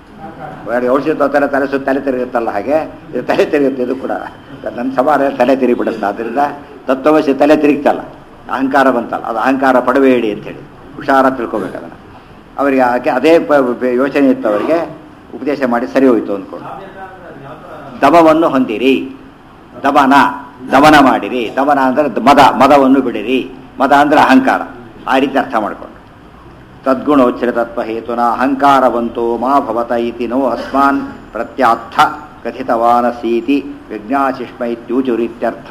ಔಷಧಿ ತೋತಾರೆ ತಲೆ ಸುತ್ತ ತಲೆ ತಿರುಗುತ್ತಲ್ಲ ಹಾಗೆ ಇದು ತಲೆ ತಿರುಗುತ್ತೆ ಇದು ಕೂಡ ನನ್ನ ಸವಾರ ತಲೆ ತಿರುಗಿಬಿಡುತ್ತೆ ಆದ್ದರಿಂದ ತತ್ವವಶಿ ತಲೆ ತಿರುಗ್ತಲ್ಲ ಅಹಂಕಾರ ಬಂತಲ್ಲ ಅದು ಅಹಂಕಾರ ಪಡಬೇಡಿ ಅಂತೇಳಿ ಹುಷಾರ ತಿಳ್ಕೊಬೇಕು ಅದನ್ನು ಅವರಿಗೆ ಆಕೆ ಅದೇ ಪ- ಪ- ಯೋಚನೆ ಇತ್ತು ಅವರಿಗೆ ಉಪದೇಶ ಮಾಡಿ ಸರಿ ಹೋಯ್ತು ಅಂದ್ಕೊಂಡು ಸಾಮ್ಯತ ಅಂದ್ರೆ ಅದು ಯಾವ ಥರ ದಮವನ್ನು ಹೊಂದಿರಿ ದಮನ ದಮನ ಮಾಡಿರಿ ದಮನ ಅಂದರೆ ದ- ಮದ ಮದವನ್ನು ಬಿಡಿರಿ ಮದ ಅಂದರೆ ಅಹಂಕಾರ ಆ ರೀತಿ ಅರ್ಥ ಮಾಡಿಕೊಂಡು ತದ್ಗುಣೋಚ್ಛ್ರಿತತ್ವ ಹೇತುನ ಅಹಂಕಾರವಂತೋ ಮಾ ಭವತ ಇತಿ ನೋ ಅಸ್ಮಾನ್ ಪ್ರತ್ಯಾತ್ಥ ಕಥಿತವಾನಸೀತಿ ವಿಜ್ಞಾಶಿಷ್ಮ ಇತ್ಯೂಚುರಿತ್ಯರ್ಥ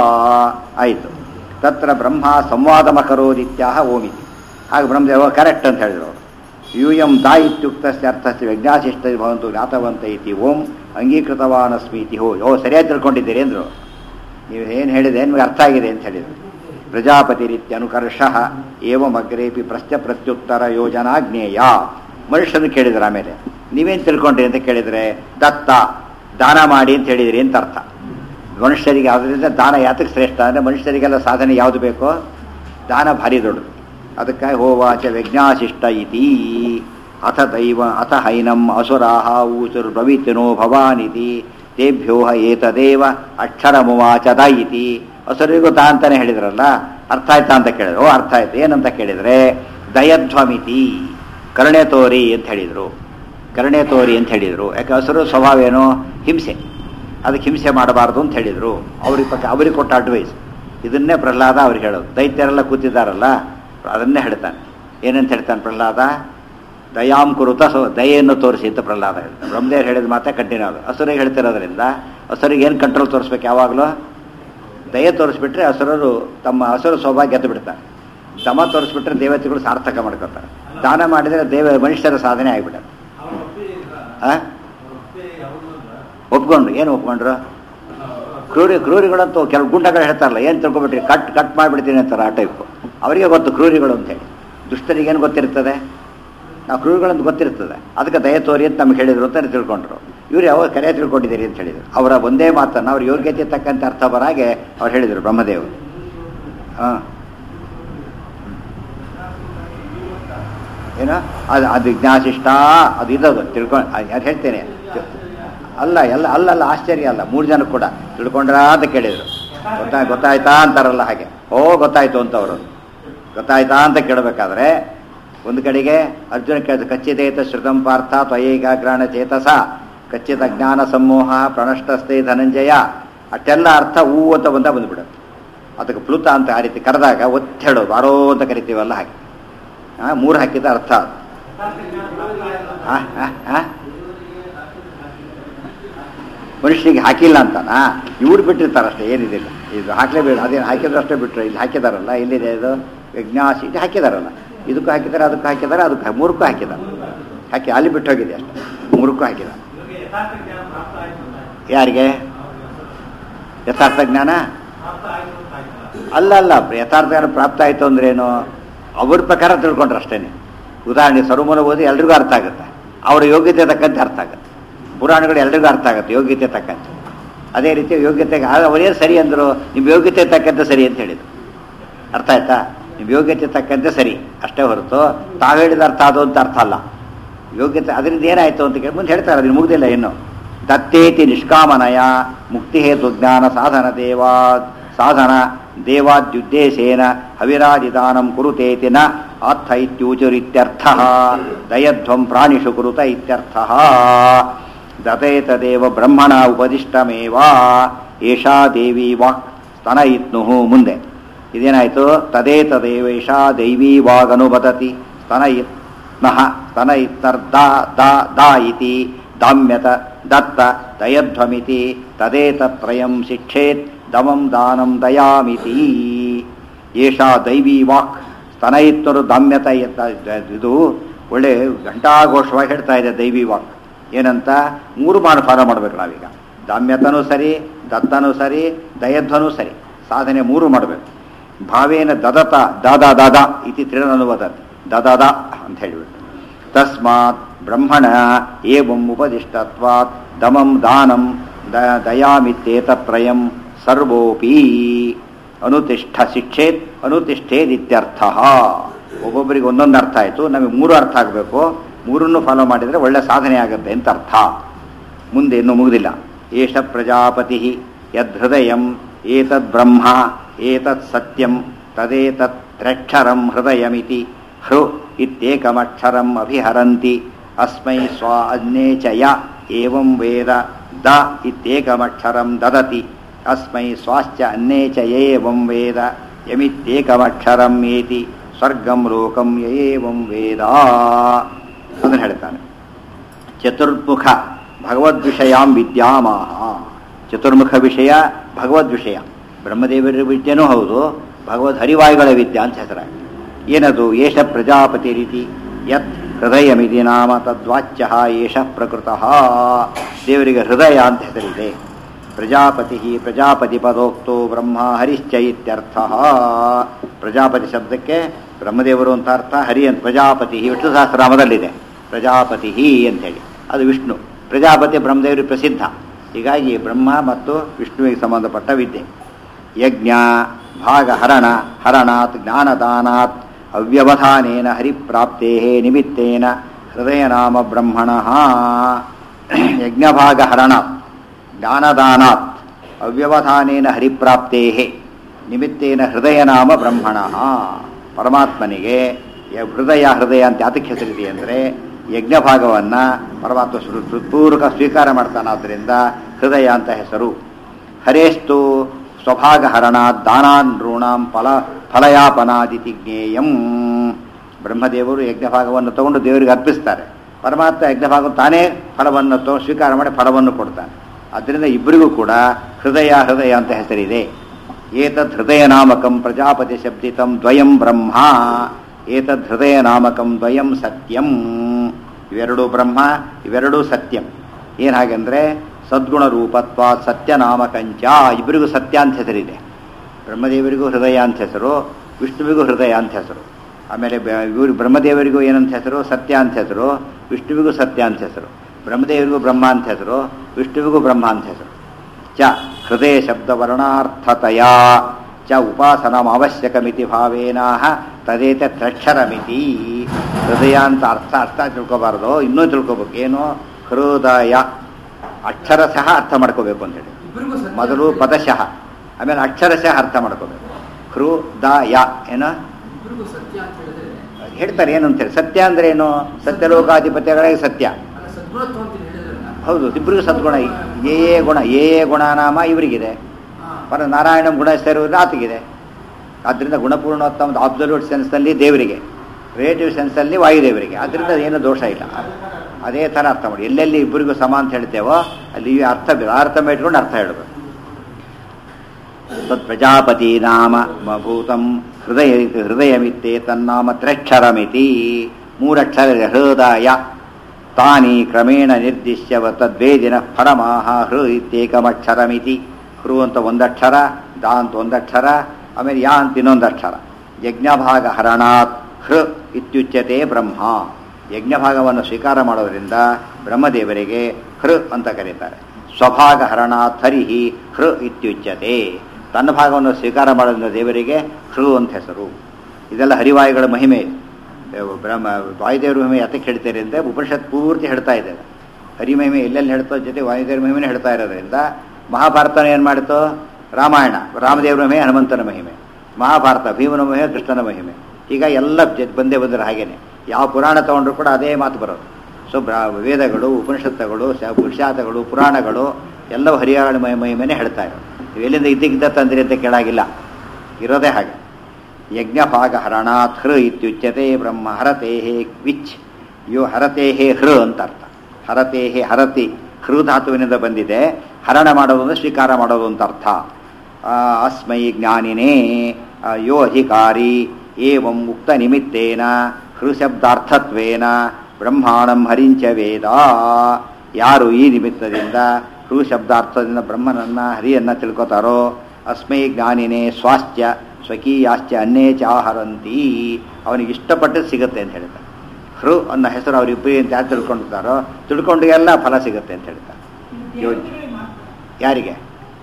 ಆಯಿತು ತತ್ರ ಬ್ರಹ್ಮ ಸಂವಾದಮಕರೋದಿತ್ಯಾಹ ಓಮಿತಿ ಹಾಗೆ ಬ್ರಹ್ಮದೇವ ಕರೆಕ್ಟ್ ಅಂತ ಹೇಳಿದ್ರು ಅವರು ಯೂಯಂ ದಾ ಇತ್ಯುಕ್ತಸ್ಯ ಅರ್ಥಸ್ಯ ವಿಜ್ಞಾಶಿಷ್ಟ ಭವಂತು ಜ್ಞಾತವಂತ ಇತಿ ಓಂ ಅಂಗೀಕೃತವಾನಸ್ಮಿ ಇತಿ ಹೋ ಓ ಸರಿಯಾಗಿ ತಿಳ್ಕೊಂಡಿದ್ದೀರಿ ಅಂದರು ನೀವು ಏನು ಹೇಳಿದೆ ನಿಮಗೆ ಅರ್ಥ ಆಗಿದೆ ಅಂತ ಹೇಳಿದರು ಪ್ರಜಾಪತಿ ರೀತ್ಯ ಅನುಕರ್ಷ ಏವಮಗ್ರೇಪಿ ಪ್ರಶ್ನೆ ಪ್ರತ್ಯುತ್ತರ ಯೋಜನಾ ಜ್ಞೇಯ ಮನುಷ್ಯನು ಕೇಳಿದ್ರು ಆಮೇಲೆ ನೀವೇನು ತಿಳ್ಕೊಂಡ್ರಿ ಅಂತ ಕೇಳಿದರೆ ದತ್ತ ದಾನ ಮಾಡಿ ಅಂತ ಹೇಳಿದಿರಿ ಅಂತ ಅರ್ಥ ಮನುಷ್ಯರಿಗೆ ಅದರಿಂದ ದಾನ ಯಾತಕ್ಕೆ ಶ್ರೇಷ್ಠ ಅಂದರೆ ಮನುಷ್ಯರಿಗೆಲ್ಲ ಸಾಧನೆ ಯಾವುದು ಬೇಕೋ ದಾನ ಭಾರಿ ದೊಡ್ಡದು ಅದಕ್ಕಾಗಿ ಹೋವಾಚ ವಿಜ್ಞಾಶಿಷ್ಟ ಇತಿ ಅಥ ದೈವ ಅಥ ಹೈನಂ ಅಸುರಾಹ ಊಚುರ್ಬ್ರವೀತಿನೋ ಭವಾನಿತಿ ತೇಭ್ಯೋ ಹ ಏತದೇವ ಅಕ್ಷರಮುವಾಚದ ಇತಿ ಅಸುರಿಗೂ ತಾ ಅಂತಾನೆ ಹೇಳಿದ್ರಲ್ಲ ಅರ್ಥ ಆಯ್ತಾ ಅಂತ ಕೇಳಿದ್ರು ಓ ಅರ್ಥ ಆಯ್ತು ಏನಂತ ಕೇಳಿದ್ರೆ ದಯಧ್ವಮಿತಿ ಕರುಣೆ ತೋರಿ ಅಂತ ಹೇಳಿದರು ಕರುಣೆ ತೋರಿ ಅಂತ ಹೇಳಿದರು ಯಾಕೆ ಹಸಿರು ಸ್ವಭಾವ ಏನು ಹಿಂಸೆ ಅದಕ್ಕೆ ಹಿಂಸೆ ಮಾಡಬಾರ್ದು ಅಂತ ಹೇಳಿದರು ಅವ್ರಿಗೆ ಪಕ್ಕ ಅವ್ರಿಗೆ ಕೊಟ್ಟ ಅಡ್ವೈಸ್ ಇದನ್ನೇ ಪ್ರಹ್ಲಾದ ಅವ್ರಿಗೆ ಹೇಳೋದು ದೈತ್ಯರೆಲ್ಲ ಕೂತಿದ್ದಾರಲ್ಲ ಅದನ್ನೇ ಹೇಳ್ತಾನೆ ಏನಂತ ಹೇಳ್ತಾನೆ ಪ್ರಹ್ಲಾದ ದಯಾಂ ಕುರುತ ಸೊ ದಯೆಯನ್ನು ತೋರಿಸಿ ಅಂತ ಪ್ರಹ್ಲಾದ ಹೇಳ್ತಾನೆ ಬ್ರಹ್ಮದೇವ್ರು ಹೇಳಿದ ಮಾತೇ ಕಂಟಿನ್ಯೂ ಆಗೋದು ಹಸುರಿಗೆ ಹೇಳ್ತಿರೋದ್ರಿಂದ ಹಸುರಿಗೆ ಏನು ಕಂಟ್ರೋಲ್ ತೋರಿಸ್ಬೇಕು ಯಾವಾಗಲೂ ದಯೆ ತೋರಿಸ್ಬಿಟ್ರೆ ಹಸುರರು ತಮ್ಮ ಹಸುರು ಸ್ವಭಾವ ಗೆದ್ದು ಬಿಡ್ತಾರೆ ದಮ ತೋರಿಸ್ಬಿಟ್ರೆ ದೇವತೆಗಳು ಸಾರ್ಥಕ ಮಾಡ್ಕೊತಾರೆ ದಾನ ಮಾಡಿದರೆ ದೇವ ಮನುಷ್ಯರ ಸಾಧನೆ ಆಗಿಬಿಡುತ್ತೆ ಅವ್ರ ಒಪ್ಪಿ ಇಲ್ಲ. ಆ? ಅವ್ರ ಒಪ್ಪಿ ಅವ್ರು ಅಂದ್ರೆ, ಒಪ್ಕೊಂಡ್ರು ಏನು ಒಪ್ಕೊಂಡ್ರು ಅವ್ರ ಕ್ರೂರಿ ಕ್ರೂರಿಗಳಂತೂ ಕೆಲವು ಗುಂಡಗಳು ಹೇಳ್ತಾರಲ್ಲ ಏನು ತಿಳ್ಕೊಬಿಟ್ರಿ ಕಟ್ ಕಟ್ ಮಾಡಿಬಿಡ್ತೀನಿ ಅಂತಾರೆ ಆ ಟೈಪು ಅವರಿಗೆ ಗೊತ್ತು ಕ್ರೂರಿಗಳು ಅಂತೇಳಿ ದುಷ್ಟರಿಗೇನು ಗೊತ್ತಿರ್ತದೆ ನಾವು ಕ್ರೂರಿಗಳಂತ ಗೊತ್ತಿರ್ತದೆ ಅದಕ್ಕೆ ದಯ ತೋರಿ ಅಂತ ನಮ್ಗೆ ಹೇಳಿದ್ರು ಅಂತ ತಿಳ್ಕೊಂಡ್ರು ಇವ್ರು ಯಾವ ಕರೆ ತಿಳ್ಕೊಂಡಿದ್ದೀರಿ ಅಂತ ಹೇಳಿದರು ಅವರ ಒಂದೇ ಮಾತನ್ನು ಅವ್ರ ಯೋಗ್ಯತೆ ತಕ್ಕಂತೆ ಅರ್ಥ ಬರಾಗೆ ಅವ್ರು ಹೇಳಿದರು ಬ್ರಹ್ಮದೇವರು ಹಾಂ ಏನು ಅದು ಅದು ಜ್ಞಾಸಿಷ್ಟ ಅದು ಇದದು ತಿಳ್ಕೊಂಡು ಅದು ಹೇಳ್ತೇನೆ ಅಲ್ಲ ಎಲ್ಲ ಅಲ್ಲಲ್ಲ ಆಶ್ಚರ್ಯ ಅಲ್ಲ ಮೂರು ಜನ ಕೂಡ ತಿಳ್ಕೊಂಡ್ರಾ ಅಂತ ಕೇಳಿದರು ಗೊತ್ತಾ ಗೊತ್ತಾಯ್ತಾ ಅಂತಾರಲ್ಲ ಹಾಗೆ ಓ ಗೊತ್ತಾಯ್ತು ಅಂತ ಅವರು ಗೊತ್ತಾಯ್ತಾ ಅಂತ ಕೇಳಬೇಕಾದ್ರೆ ಒಂದು ಕಡೆಗೆ ಅರ್ಜುನ ಕೇಳಿದ ಖಚಿತೇತ ಶ್ರುತಂ ಪಾರ್ಥ ತ್ವಯೈಕಾಗ್ರಾಣ ಚೇತಸ ಖಚಿತ ಜ್ಞಾನ ಸಮೂಹ ಪ್ರಣಷ್ಟಸ್ಥೆ ಧನಂಜಯ ಅಷ್ಟೆಲ್ಲ ಅರ್ಥ ಹೂ ಅಂತ ಬಂದ ಬಂದ್ಬಿಡುತ್ತೆ ಅದಕ್ಕೆ ಪ್ಲುತ ಅಂತ ಆ ರೀತಿ ಕರೆದಾಗ ಒತ್ತೇಳೋದು ಬಾರೋ ಅಂತ ಕರಿತೀವಲ್ಲ ಹಾಗೆ ಆ, ಮೂರು ಹಾಕಿದ ಅರ್ಥ ಅದು. ಆ, ಆ, ಆ? ಮನುಷ್ಯನಿಗೆ ಹಾಕಿಲ್ಲ ಅಂತನಾ ಇವ್ರು ಬಿಟ್ಟಿರ್ತಾರೆ ಅಷ್ಟೇ ಏನಿದಿಲ್ಲ ಇದು ಹಾಕ್ಲೇಬೇಡ ಅದೇನು ಹಾಕಿದ್ರು ಅಷ್ಟೇ ಬಿಟ್ರೆ ಇಲ್ಲಿ ಹಾಕಿದಾರಲ್ಲ ಇಲ್ಲಿದೆ ಇದು ವಿಜ್ಞಾಸಿ ಇದು ಹಾಕಿದಾರಲ್ಲ ಇದಕ್ಕೂ ಹಾಕಿದ್ದಾರೆ ಅದಕ್ಕೂ ಹಾಕಿದ್ದಾರೆ ಅದಕ್ಕೆ ಹಾ- ಮೂರಕ್ಕೂ ಹಾಕಿದ್ದಾರೆ ಹಾಕಿ ಅಲ್ಲಿ ಬಿಟ್ಟು ಹೋಗಿದೆ ಅಷ್ಟೇ ಮೂರಕ್ಕೂ ಹಾಕಿದ್ದಾರೆ ಇವ್ರಿಗೆ ಯಥಾರ್ಥ ಜ್ಞಾನ ಪ್ರಾಪ್ತ ಆಯ್ತು ಅಂತ ಆಯ್ತು. ಯಾರಿಗೆ ಯಥಾರ್ಥ ಜ್ಞಾನ ಪ್ರಾಪ್ತ ಆಯ್ತು ಅಂತ ಆಯ್ತಲ್ಲ. ಅಲ್ಲ ಅಲ್ಲ ಯಥಾರ್ಥ ಜ್ಞಾನ ಪ್ರಾಪ್ತ ಆಯಿತು ಅಂದ್ರೆ ಏನು ಅವ್ರ ಪ್ರಕಾರ ತಿಳ್ಕೊಂಡ್ರೆ ಅಷ್ಟೇನೆ ಉದಾಹರಣೆ ಸರ್ವಮೂಲ ಓದಿ ಎಲ್ರಿಗೂ ಅರ್ಥ ಆಗುತ್ತೆ ಅವರ ಯೋಗ್ಯತೆ ತಕ್ಕಂತೆ ಅರ್ಥ ಆಗುತ್ತೆ ಪುರಾಣಗಳು ಎಲ್ರಿಗೂ ಅರ್ಥ ಆಗುತ್ತೆ ಯೋಗ್ಯತೆ ತಕ್ಕಂತೆ ಅದೇ ರೀತಿ ಯೋಗ್ಯತೆ ಅವರೇನು ಸರಿ ಅಂದರು ನಿಮ್ಮ ಯೋಗ್ಯತೆ ತಕ್ಕಂತೆ ಸರಿ ಅಂತ ಹೇಳಿದ್ರು ಅರ್ಥ ಆಯ್ತಾ ನಿಮ್ಮ ಯೋಗ್ಯತೆ ತಕ್ಕಂತೆ ಸರಿ ಅಷ್ಟೇ ಹೊರತು ತಾವು ಹೇಳಿದ ಅರ್ಥ ಅದು ಅಂತ ಅರ್ಥ ಅಲ್ಲ ಯೋಗ್ಯತೆ ಅದರಿಂದ ಏನಾಯ್ತು ಅಂತ ಕೇಳಿ ಮುಂದೆ ಹೇಳ್ತಾರೆ ಅದನ್ನು ಮುಗ್ದಿಲ್ಲ ಇನ್ನು ದತ್ತೇತಿ ನಿಷ್ಕಾಮನಯ ಮುಕ್ತಿ ಹೇತು ಜ್ಞಾನ ಸಾಧನ ದೇವಾ ಸಾಧನ ದೇವಾದ್ಯುದ್ದೇಶೇನ ಹವಿರಾದಿದಾನಂ ಕುರುತೇತಿ ನ ಅರ್ಥ ಇತ್ಯೂಚರಿತ್ಯರ್ಥ ದಯಧ್ವಂ ಪ್ರಾಣಿಷು ಕುರುತ ಇತ್ಯರ್ಥ ದತೇತದೇವ ಬ್ರಹ್ಮಣ ಉಪದಿಷ್ಟಮೇವ ಏಷಾ ದೇವಿ ವಾಕ್ ಸ್ತನಯಿತ್ನು ಮುಂದೆ ಇದೇನಾಯಿತು ತದೇ ತದೇವ ಏಷಾ ದೈವೀ ವಾಗನುಬದತಿ ಸ್ತನಯಿತ್ ನಃ ಸ್ತನಯಿತ್ತರ್ದ ದ ದ ಇತಿ ದಾಮ್ಯತ ದತ್ತ ದಯಧ್ವಮಿತಿ ತದೇತತ್ರಯಂ ಶಿಕ್ಷೇತ್ ದಮಂ ದಾನಂ ದಯಾಮಿತಿ ಏಷಾ ದೈವೀ ವಾಕ್ ಸ್ತನಯಿತ್ತರು ದಾಮ್ಯತ ಎತ್ತ ಇದು ಒಳ್ಳೆ ಘಂಟಾಘೋಷವಾಗಿ ಹೇಳ್ತಾ ಇದೆ ದೈವಿ ವಾಕ್ ಏನಂತ ಮೂರು ಮಾಡಿ ಫಾಲೋ ಮಾಡ್ಬೇಕು ನಾವೀಗ ದಾಮ್ಯತನೂ ಸರಿ ದತ್ತನೂ ಸರಿ ದಯಧ್ವನೂ ಸರಿ ಸಾಧನೆ ಮೂರು ಮಾಡಬೇಕು ಭಾವೇನ ದದತ ದಾದ ದಾದ ಇತಿ ತ್ರಿರನುವದತ್ ದದದ ಅಂತ ಹೇಳಿಬಿಟ್ಟು ತಸ್ಮಾತ್ ಬ್ರಹ್ಮಣ ಏವಂ ಉಪದಿಷ್ಟತ್ವಾತ್ ದಮಂ ದಾನಂ ದ ದಯಾಮಿತ್ಯೇತತ್ರಯಂ ಸರ್ವೋಪಿ ಅನುತಿಷ್ಠ ಶಿಕ್ಷೇತ್ ಅನುತಿಷ್ಠೇದಿತ್ಯರ್ಥ ಒಬ್ಬೊಬ್ಬರಿಗೆ ಒಂದೊಂದು ಅರ್ಥ ಆಯಿತು ನಮಗೆ ಮೂರು ಅರ್ಥ ಆಗಬೇಕು ಮೂರನ್ನು ಫಾಲೋ ಮಾಡಿದರೆ ಒಳ್ಳೆ ಸಾಧನೆ ಆಗುತ್ತೆ ಅಂತ ಅರ್ಥ ಮುಂದೆ ಇನ್ನೂ ಮುಗಿದಿಲ್ಲ ಏಷ ಪ್ರಜಾಪತಿ ಯದ್ಹೃದಯಂ ಏತದ್ ಬ್ರಹ್ಮ ಏತತ್ ಸತ್ಯಂ ತದೇತತ್ ತ್ರ್ಯಕ್ಷರಂ ಹೃದಯಮಿತಿ ಹೃ ಇತ್ಯೇಕಮಕ್ಷರಂ ಅಭಿಹರಂತಿ ಅಸ್ಮೈ ಸ್ವ ಅನ್ಯೇ ಚ ಯ ಏವಂ ವೇದ ದ ಇತ್ಯೇಕಮಕ್ಷರಂ ದದತಿ ಅಸ್ಮೈ ಸ್ವಾಶ್ಚ ಅನ್ಯೇ ಚ ಏವಂ ವೇದ ಯಮಿತ್ಯೇಕಮಕ್ಷರಂ ಏತಿ ಸ್ವರ್ಗಂ ಲೋಕಂ ಏವಂ ವೇದ ಅದನ್ನು ಹೇಳ್ತಾನೆ ಚತುರ್ಮುಖ ಭಗವದ್ವಿಷಯಾಂ ವಿದ್ಯಾಮಾಹ ಚತುರ್ಮುಖ ವಿಷಯ ಭಗವದ್ವಿಷಯ ಬ್ರಹ್ಮದೇವರ ವಿದ್ಯೆನೂ ಹೌದು ಭಗವದ್ ಹರಿವಾಯುಗಳ ವಿದ್ಯೆ ಅಂತ ಹೆಸರಾಗಿದೆ ಏನದು ಏಷ ಪ್ರಜಾಪತಿ ರೀತಿ ಯತ್ ಹೃದಯಮಿತಿ ನಾಮ ತದ್ವಾಚ್ಯ ಏಷ ಪ್ರಕೃತಃ ದೇವರಿಗೆ ಹೃದಯ ಅಂತ ಹೆಸರಿದೆ ಪ್ರಜಾಪತಿ ಪ್ರಜಾಪತಿ ಪದೋಕ್ತೋ ಬ್ರಹ್ಮ ಹರಿಶ್ಚ ಇತ್ಯರ್ಥ ಪ್ರಜಾಪತಿ ಶಬ್ದಕ್ಕೆ ಬ್ರಹ್ಮದೇವರು ಅಂತ ಅರ್ಥ ಹರಿ ಅಂತ ಪ್ರಜಾಪತಿ ವಿಷ್ಣು ಸಹಸ್ರನಾಮದಲ್ಲಿದೆ ಪ್ರಜಾಪತಿ ಅಂತೇಳಿ ಅದು ವಿಷ್ಣು ಪ್ರಜಾಪತಿ ಬ್ರಹ್ಮದೇವರಿಗೆ ಪ್ರಸಿದ್ಧ ಹೀಗಾಗಿ ಬ್ರಹ್ಮ ಮತ್ತು ವಿಷ್ಣುವಿಗೆ ಸಂಬಂಧಪಟ್ಟ ವಿದ್ಯೆ ಯಜ್ಞ ಭಾಗ ಹರಣ ಹರಣಾತ್ ಜ್ಞಾನದಾನಾತ್ ಅವ್ಯವಧಾನೇನ ಹರಿಪ್ರಾಪ್ತೇ ನಿಮಿತ್ತೇನ ಹೃದಯ ನಾಮ ಬ್ರಹ್ಮಣ ಯಜ್ಞಭಾಗ ಹರಣಾತ್ ಜ್ಞಾನದಾನಾತ್ ಅವ್ಯವಧಾನೇನ ಹರಿಪ್ರಾಪ್ತೇ ನಿಮಿತ್ತೇನ ಹೃದಯ ನಾಮ ಬ್ರಹ್ಮಣ ಪರಮಾತ್ಮನಿಗೆ ಯ- ಹೃದಯ ಹೃದಯ ಅಂತ ಯಾತಕ್ಕೆ ಹೆಸರಿದೆ ಅಂದರೆ ಯಜ್ಞಭಾಗವನ್ನು ಪರಮಾತ್ಮ ಹೃ- ಹೃತ್ಪೂರ್ವಕ ಸ್ವೀಕಾರ ಮಾಡ್ತಾನಾದ್ರಿಂದ ಹೃದಯ ಅಂತ ಹೆಸರು ಹರೇಸ್ತು ಸ್ವಭಾಗ ಹರಣ ದಾನಾನ್ ಋಣಾಂ ಫಲ ಫಲಯಾಪನಾದಿತಿ ಜ್ಞೇಯಂ ಬ್ರಹ್ಮದೇವರು ಯಜ್ಞಭಾಗವನ್ನು ತಗೊಂಡು ದೇವರಿಗೆ ಅರ್ಪಿಸ್ತಾರೆ ಪರಮಾತ್ಮ ಯಜ್ಞಭಾಗ ತಾನೇ ಫಲವನ್ನು ತೊ ಸ್ವೀಕಾರ ಮಾಡಿ ಫಲವನ್ನು ಕೊಡ್ತಾನೆ ಆದ್ದರಿಂದ ಇಬ್ಬರಿಗೂ ಕೂಡ ಹೃದಯ ಹೃದಯ ಅಂತ ಹೆಸರಿದೆ ಏತದ್ ಹೃದಯ ನಾಮಕಂ ಪ್ರಜಾಪತಿ ಶಬ್ದಿತಂ ದ್ವಯಂ ಬ್ರಹ್ಮ ಏತದ್ ಹೃದಯ ನಾಮಕಂ ದ್ವಯಂ ಸತ್ಯಂ ಇವೆರಡೂ ಬ್ರಹ್ಮ ಇವೆರಡೂ ಸತ್ಯಂ ಏನು ಹಾಗೆಂದರೆ ಸದ್ಗುಣ ರೂಪತ್ವ ಸತ್ಯನಾಮಕಂಚ ಇಬ್ಬರಿಗೂ ಸತ್ಯ ಅಂತ ಹೆಸರಿದೆ ಬ್ರಹ್ಮದೇವರಿಗೂ ಹೃದಯ ಅಂತ ಹೆಸರು ವಿಷ್ಣುವಿಗೂ ಹೃದಯ ಅಂತ ಹೆಸರು ಆಮೇಲೆ ಬ- ಇವರು ಬ್ರಹ್ಮದೇವರಿಗೂ ಏನಂತ ಹೆಸರು ಸತ್ಯ ಅಂತ ಹೆಸರು ವಿಷ್ಣುವಿಗೂ ಸತ್ಯ ಅಂತ ಹೆಸರು ಬ್ರಹ್ಮದೇವರಿಗೂ ಬ್ರಹ್ಮ ಅಂತ ಹೆಸರು ವಿಷ್ಣುವಿಗೂ ಬ್ರಹ್ಮ ಅಂತ ಹೆಸರು ಚ ಹೃದಯ ಶಬ್ದ ವರ್ಣಾರ್ಥತೆಯ ಚ ಉಪಾಸನಂ ಅವಶ್ಯಕಮಿತಿ ಭಾವೇನಾಹ ತದೇತ ತ್ರಕ್ಷರಮಿತಿ ಹೃದಯ ಅಂತ ಅರ್ಥ ಅರ್ಥ ತಿಳ್ಕೊಬಾರ್ದು ಇನ್ನೂ ತಿಳ್ಕೊಬೇಕು ಏನು ಹೃದಯ ಅಕ್ಷರ ಸಹ ಅರ್ಥ ಮಾಡ್ಕೋಬೇಕು ಅಂತೇಳಿ ಇಬ್ಬರಿಗೂ ಸತ್ಯ ಮೊದಲು ಪದಶಃ ಆಮೇಲೆ ಅಕ್ಷರಶಃ ಅರ್ಥ ಮಾಡ್ಕೋಬೇಕು ಹೃದಯ ಏನೋ ಇಬ್ಬರಿಗೂ ಸತ್ಯ ಅಂತ ಹೇಳಿದ್ರೆ ಹೇಳ್ತಾರೆ ಏನು ಅಂತೇಳಿ ಸತ್ಯ ಅಂದ್ರೆ ಏನು ಸತ್ಯಲೋಕಾಧಿಪತಿಗಳಿಗೆ ಸತ್ಯ ಅಲ್ಲ ಸದ್ಗುಣತ್ವ ಅಂತ ಹೇಳಿದ್ರಲ್ಲ ಹೌದು ಇಬ್ಬರಿಗೂ ಸದ್ಗುಣ ಏ ಏ ಗುಣ ಏ ಏ ಗುಣನಾಮ ಇವರಿಗಿದೆ ಹಾ. ಪರ ನಾರಾಯಣ ಗುಣ ಸೇರುವುದು ಆತಗಿದೆ ಆದ್ದರಿಂದ ಗುಣಪೂರ್ಣೋತ್ತಮ ಅಬ್ಸಲ್ಯೂಟ್ ಸೆನ್ಸ್ನಲ್ಲಿ ದೇವರಿಗೆ ರಿಲೇಟಿವ್ ಸೆನ್ಸಲ್ಲಿ ವಾಯುದೇವರಿಗೆ ಅದರಿಂದ ಏನು ದೋಷ ಇಲ್ಲ ಅದೇ ಥರ ಅರ್ಥ ಮಾಡಿ ಎಲ್ಲೆಲ್ಲಿ ಇಬ್ಬರಿಗೂ ಸಮ ಅಂತ ಹೇಳ್ತೇವೋ ಅಲ್ಲಿ ಈ ಅರ್ಥ ಅರ್ಥ ಇಟ್ಕೊಂಡು ಅರ್ಥ ಹೇಳಬೇಕು ತತ್ ಪ್ರಜಾಪತಿ ನಾಮ ಮ ಭೂತಂ ಹೃದಯ ಹೃದಯಮಿತ್ತೆ ತನ್ನಾಮ ತ್ರಕ್ಷರಮಿತಿ ಮೂರಕ್ಷರ ಇದೆ. ಹೃದಯ ತಾನಿ ಕ್ರಮೇಣ ನಿರ್ದಿಶ್ಯವ ತದ್ವೇದಿನ ಪರಮಾಹ ಹೃ ಇತ್ಯೇಕಮಕ್ಷರಮಿತಿ ಹೃ ಅಂತ ಒಂದಕ್ಷರ ದಾ ಅಂತ ಒಂದಕ್ಷರ ಆಮೇಲೆ ಯಾ ಅಂತ ಇನ್ನೊಂದಕ್ಷರ ಯಜ್ಞಭಾಗ ಹರಣಾತ್ ಹೃ ಇತ್ಯುಚ್ಯತೆ ಬ್ರಹ್ಮ ಯಜ್ಞಭಾಗವನ್ನು ಸ್ವೀಕಾರ ಮಾಡೋದ್ರಿಂದ ಬ್ರಹ್ಮದೇವರಿಗೆ ಹೃ ಅಂತ ಕರೀತಾರೆ ಸ್ವಭಾಗ ಹರಣಾತ್ ಹರಿಹಿ ಹೃ ಇತ್ಯುಚ್ಯತೆ ತನ್ನ ಭಾಗವನ್ನು ಸ್ವೀಕಾರ ಮಾಡೋದ್ರಿಂದ ದೇವರಿಗೆ ಹೃ ಅಂತ ಹೆಸರು ಇದೆಲ್ಲ ಹರಿವಾಯುಗಳ ಮಹಿಮೆ ಬ್ರಹ್ಮ ವಾಯುದೇವ್ರ ಮಹಿಮೆ ಯಾತಕ್ಕೆ ಹೇಳ್ತಾರೆ ಅಂದರೆ ಉಪನಿಷತ್ ಪೂರ್ತಿ ಹೇಳ್ತಾ ಇದ್ದಾರೆ ಹರಿಮಹಿಮೆ ಎಲ್ಲೆಲ್ಲಿ ಹೇಳ್ತೋ ಜೊತೆ ವಾಯುದೇವ್ರ ಮಹಿಮೆನೇ ಹೇಳ್ತಾ ಇರೋದ್ರಿಂದ ಮಹಾಭಾರತನ ಏನು ಮಾಡಿತು ರಾಮಾಯಣ ರಾಮದೇವ್ರ ಮಹಿಮೆ ಹನುಮಂತನ ಮಹಿಮೆ ಮಹಾಭಾರತ ಭೀಮನ ಮಹಿಮೆ ಕೃಷ್ಣನ ಮಹಿಮೆ ಈಗ ಎಲ್ಲ ಜ- ಬಂದೇ ಬಂದರೆ ಹಾಗೇನೆ ಯಾವ ಪುರಾಣ ತಗೊಂಡ್ರು ಕೂಡ ಅದೇ ಮಾತು ಬರೋದು ಸೊ ಬ್ರಾ- ವೇದಗಳು ಉಪನಿಷತ್ತುಗಳು ಶ- ಪುರುಷಾರ್ಥಗಳು ಪುರಾಣಗಳು ಎಲ್ಲವೂ ಹರಿಯಾಳ ಮಹಿ ಮಹಿಮೆನೇ ಹೇಳ್ತಾ ಇರೋದು ನೀವು ಎಲ್ಲಿಂದ ಇದ್ದಕ್ಕಿದ್ದ ತಂದ್ರಿ ಅಂತ ಕೇಳಾಗಿಲ್ಲ ಇರೋದೇ ಹಾಗೆ ಯಜ್ಞಭಾಗ ಹರಣಾತ್ ಹೃ ಇತ್ಯುಚ್ಯತೆ ಬ್ರಹ್ಮ ಹರತೇಹೇ ವಿಚ್ ಯೋ ಹರತೇಹೇ ಹೃ ಅಂತ ಅರ್ಥ ಹರತೇಹೇ ಹರತಿ ಹೃ ಧಾತುವಿನಿಂದ ಬಂದಿದೆ ಹರಣ ಮಾಡೋದು ಅಂದ್ರೆ ಸ್ವೀಕಾರ ಮಾಡೋದು ಅಂತ ಅರ್ಥ ಆ, ಅಸ್ಮೈ ಜ್ಞಾನಿನೇ ಆ, ಯೋ ಅಧಿಕಾರಿ ಏವಂ ಉಕ್ತ ನಿಮಿತ್ತೇನ ಹೃಶಬ್ದಾರ್ಥತ್ವೇನ ಬ್ರಹ್ಮಾಣಂ ಹರಿಂಚ ವೇದ ಯಾರು ಈ ನಿಮಿತ್ತದಿಂದ ಹೃ ಶಬ್ದಾರ್ಥದಿಂದ ಬ್ರಹ್ಮನನ್ನ ಹರಿಯನ್ನ ತಿಳ್ಕೊತಾರೋ ಅಸ್ಮೈ ಜ್ಞಾನಿನೇ ಸ್ವಾಸ್ಥ್ಯ ಸ್ವಕೀಯಾಶ್ಚ ಅನ್ನೇ ಚಾಹರಂತಿ ಅವನಿಗೆ ಇಷ್ಟಪಟ್ಟದ್ದು ಸಿಗುತ್ತೆ ಅಂತ ಹೇಳ್ತಾರೆ ಹೃ ಅನ್ನೋ ಹೆಸರು ಅವರಿಬ್ಬರಿ ಅಂತ ಯಾರು ತಿಳ್ಕೊಂಡಿರ್ತಾರೋ ತಿಳ್ಕೊಂಡು ಎಲ್ಲ ಫಲ ಸಿಗುತ್ತೆ ಅಂತ ಹೇಳ್ತಾರೆ ಯೋಜ್- ಯಾರಿಗೆ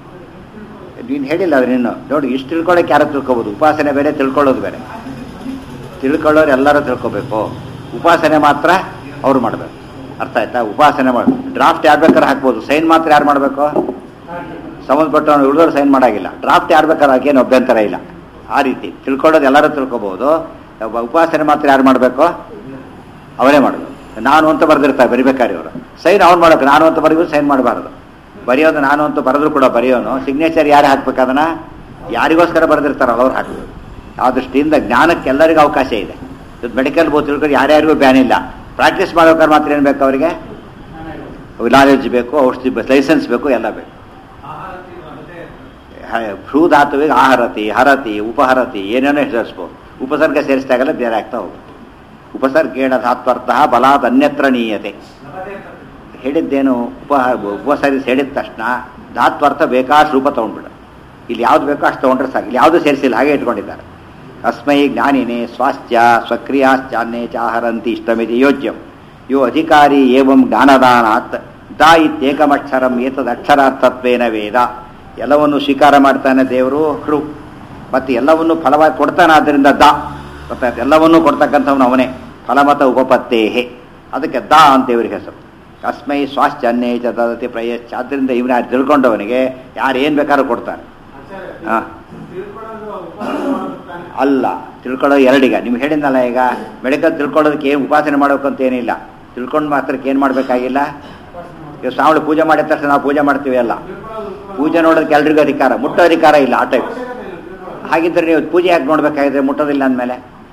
ನೀನು ಹೇಳಿಲ್ಲ ಅವ್ರು ಇನ್ನು ನೋಡಿ ಇಷ್ಟು ತಿಳ್ಕೊಳ್ಳೋಕೆ ಯಾರು ತಿಳ್ಕೊಬೋದು ಉಪಾಸನೆ ಬೇರೆ ತಿಳ್ಕೊಳ್ಳೋದು ಬೇರೆ ತಿಳ್ಕೊಳ್ಳೋರು ಎಲ್ಲರೂ ತಿಳ್ಕೊಬೇಕು ಉಪಾಸನೆ ಮಾತ್ರ ಅವ್ರು ಮಾಡಬೇಕು ಅರ್ಥ ಆಯ್ತಾ ಉಪಾಸನೆ ಮಾಡಿ ಡ್ರಾಫ್ಟ್ ಯಾರು ಬೇಕಾದ್ರೆ ಹಾಕ್ಬೋದು ಸೈನ್ ಮಾತ್ರ ಯಾರು ಮಾಡಬೇಕು ಸಂಬಂಧಪಟ್ಟವನು ಉಳಿದವ್ರು ಸೈನ್ ಮಾಡಾಗಿಲ್ಲ ಡ್ರಾಫ್ಟ್ ಯಾರು ಬೇಕಾದ್ರೆ ಹಾಕೇನು ಅಭ್ಯಂತರ ಇಲ್ಲ ಆ ರೀತಿ ತಿಳ್ಕೊಳ್ಳೋದು ಎಲ್ಲರೂ ತಿಳ್ಕೊಬೋದು ಒಬ್ಬ ಉಪಾಸನೆ ಮಾತ್ರ ಯಾರು ಮಾಡಬೇಕು ಅವರೇ ಮಾಡಬೇಕು ನಾನು ಅಂತ ಬರೆದಿರ್ತಾರೆ ಬರಿಬೇಕಾದ್ರೆ ಇವರು ಸೈನ್ ಅವ್ನು ಮಾಡಬೇಕು ನಾನು ಅಂತ ಬರೆದ್ರು ಸೈನ್ ಮಾಡಬಾರ್ದು ಬರೆಯೋದು ನಾನು ಅಂತ ಬರೆದ್ರು ಕೂಡ ಬರೆಯೋನು ಸಿಗ್ನೇಚರ್ ಯಾರು ಹಾಕ್ಬೇಕು ಅದನ್ನ ಯಾರಿಗೋಸ್ಕರ ಬರೆದಿರ್ತಾರಲ್ಲ ಅವ್ರು ಹಾಕಬೇಕು ಆ ದೃಷ್ಟಿಯಿಂದ ಜ್ಞಾನಕ್ಕೆ ಎಲ್ಲರಿಗೂ ಅವಕಾಶ ಇದೆ ಇವತ್ತು ಮೆಡಿಕಲ್ ಬೋದು ತಿಳ್ಕೊಂಡು ಯಾರ್ಯಾರಿಗೂ ಬ್ಯಾನ್ ಇಲ್ಲ ಪ್ರಾಕ್ಟೀಸ್ ಮಾಡ್ಬೇಕಾದ್ರೆ ಮಾತ್ರ ಏನು ಬೇಕು ಅವರಿಗೆ ನಾಲೆಡ್ಜ್ ಬೇಕು ಔಷಧಿ ಬೇಕು ಲೈಸೆನ್ಸ್ ಬೇಕು ಎಲ್ಲ ಬೇಕು ಆಹಾರ ತಿನ್ನುವಂತೆ ಹ- ಭ್ರೂ ಧಾತುವಿಗೆ ಆಹರತಿ ಹರತಿ ಉಪಹರತಿ ಏನೇನೋ ಹೆಸರಿಸ್ಬೋದು ಉಪಸರ್ಗ ಸೇರಿಸಿದಾಗೆಲ್ಲ ಬೇರೆ ಆಗ್ತಾ ಹೋಗುತ್ತೆ ಉಪಸರ್ಗೇಣ ಧಾತ್ವರ್ಥ ಬಲಾದ್ ಅನ್ಯತ್ರ ನೀಯತೆ ನಮ್ಮದೇ ತಪ್ಪು. ಹೇಳಿದ್ದೇನು ಉಪ ಉಪಸರಿಸಿ ಹೇಳಿದ ತಕ್ಷಣ ಧಾತ್ವರ್ಥ ಬೇಕಾಷ್ಟು ರೂಪ ತೊಗೊಂಡ್ಬಿಡು ಇಲ್ಲಿ ಯಾವ್ದು ಬೇಕೋ ಅಷ್ಟು ತೊಗೊಂಡ್ರೆ ಸಾಕು ಇಲ್ಲಿ ಯಾವುದು ಸೇರಿಸಿಲ್ಲ ಹಾಗೆ ಇಟ್ಕೊಂಡಿದ್ದಾರೆ ಅಸ್ಮೈ ಜ್ಞಾನಿನೇ ಸ್ವಾಸ್ಥ್ಯ ಸ್ವಕ್ರಿಯಾಶ್ಚಾನ್ಯೇ ಚಾಹರಂತಿ ಇಷ್ಟಮಿತಿ ಯೋಜ್ಯಂ ಯೋ ಅಧಿಕಾರಿ ಏವಂ ಜ್ಞಾನದಾನಾತ್ ದ ಇತ್ಯೇಕಮಕ್ಷರಂ ಏತದಕ್ಷರಾರ್ಥತ್ವೇನ ವೇದ ಎಲ್ಲವನ್ನು ಸ್ವೀಕಾರ ಮಾಡ್ತಾನೆ ದೇವರು ಹೃ ಮತ್ತು ಎಲ್ಲವನ್ನು ಫಲವಾಗಿ ಕೊಡ್ತಾನೆ ಆದ್ದರಿಂದ ದ ಗೊತ್ತಾಯ್ತು ಎಲ್ಲವನ್ನೂ ಕೊಡ್ತಕ್ಕಂಥವನು ಅವನೇ ಫಲಮತ ಉಪಪತ್ತೇಹೆ ಅದಕ್ಕೆ ದಾ ಅಂತ ಇವ್ರಿಗೆ ಹೆಸರು ಅಸ್ಮೈ ಸ್ವಾಶ್ಚನ್ನೇ ಚ ದದತಿ ಪ್ರಯಶ್ಚ ಆದ್ದರಿಂದ ಇವನ ತಿಳ್ಕೊಂಡವನಿಗೆ ಯಾರು ಏನು ಬೇಕಾದ್ರೂ ಕೊಡ್ತಾರೆ ಆಚಾರ್ಯ, ಹಾ. ತಿಳ್ಕೊಳ್ಳೋದು ಉಪವಾಸ ಮಾಡೋದು ತಾನೇ. ಅಲ್ಲ ತಿಳ್ಕೊಳ್ಳೋದು ಎರಡೀಗ ನಿಮ್ಗೆ ಹೇಳಿದ್ನಲ್ಲ ಈಗ ಮೆಡಿಕಲ್ ತಿಳ್ಕೊಳ್ಳೋದಕ್ಕೆ ಏನು ಉಪಾಸನೆ ಮಾಡಬೇಕು ಅಂತ ಏನಿಲ್ಲ ತಿಳ್ಕೊಂಡು ಮಾತ್ರಕ್ಕೆ ಏನು ಮಾಡಬೇಕಾಗಿಲ್ಲ ಈಗ ಸ್ವಾಮಿ ಪೂಜೆ ಮಾಡಿದ ತಕ್ಷಣ ನಾವು ಪೂಜೆ ಮಾಡ್ತೀವಿ ಅಲ್ಲ ತಿಳ್ಕೊಳ್ಳೋದು ಉಪವಾಸ ಪೂಜೆ ನೋಡೋದಕ್ಕೆ ಎಲ್ರಿಗೂ ಅಧಿಕಾರ ಮುಟ್ಟೋ ಅಧಿಕಾರ ಇಲ್ಲ ಆ ಟೈಪ್ ಅವಶ್ಯಕತೆ ಇಲ್ಲ ತಿಳ್ಕೊಳ್ಳೋದು. ಹಾಗಿದ್ರೆ ನೀವು ಪೂಜೆ ಯಾಕೆ ನೋಡ್ಬೇಕಾಗಿದ್ರೆ ಮುಟ್ಟೋದಿಲ್ಲ ಅಂದಮೇಲೆ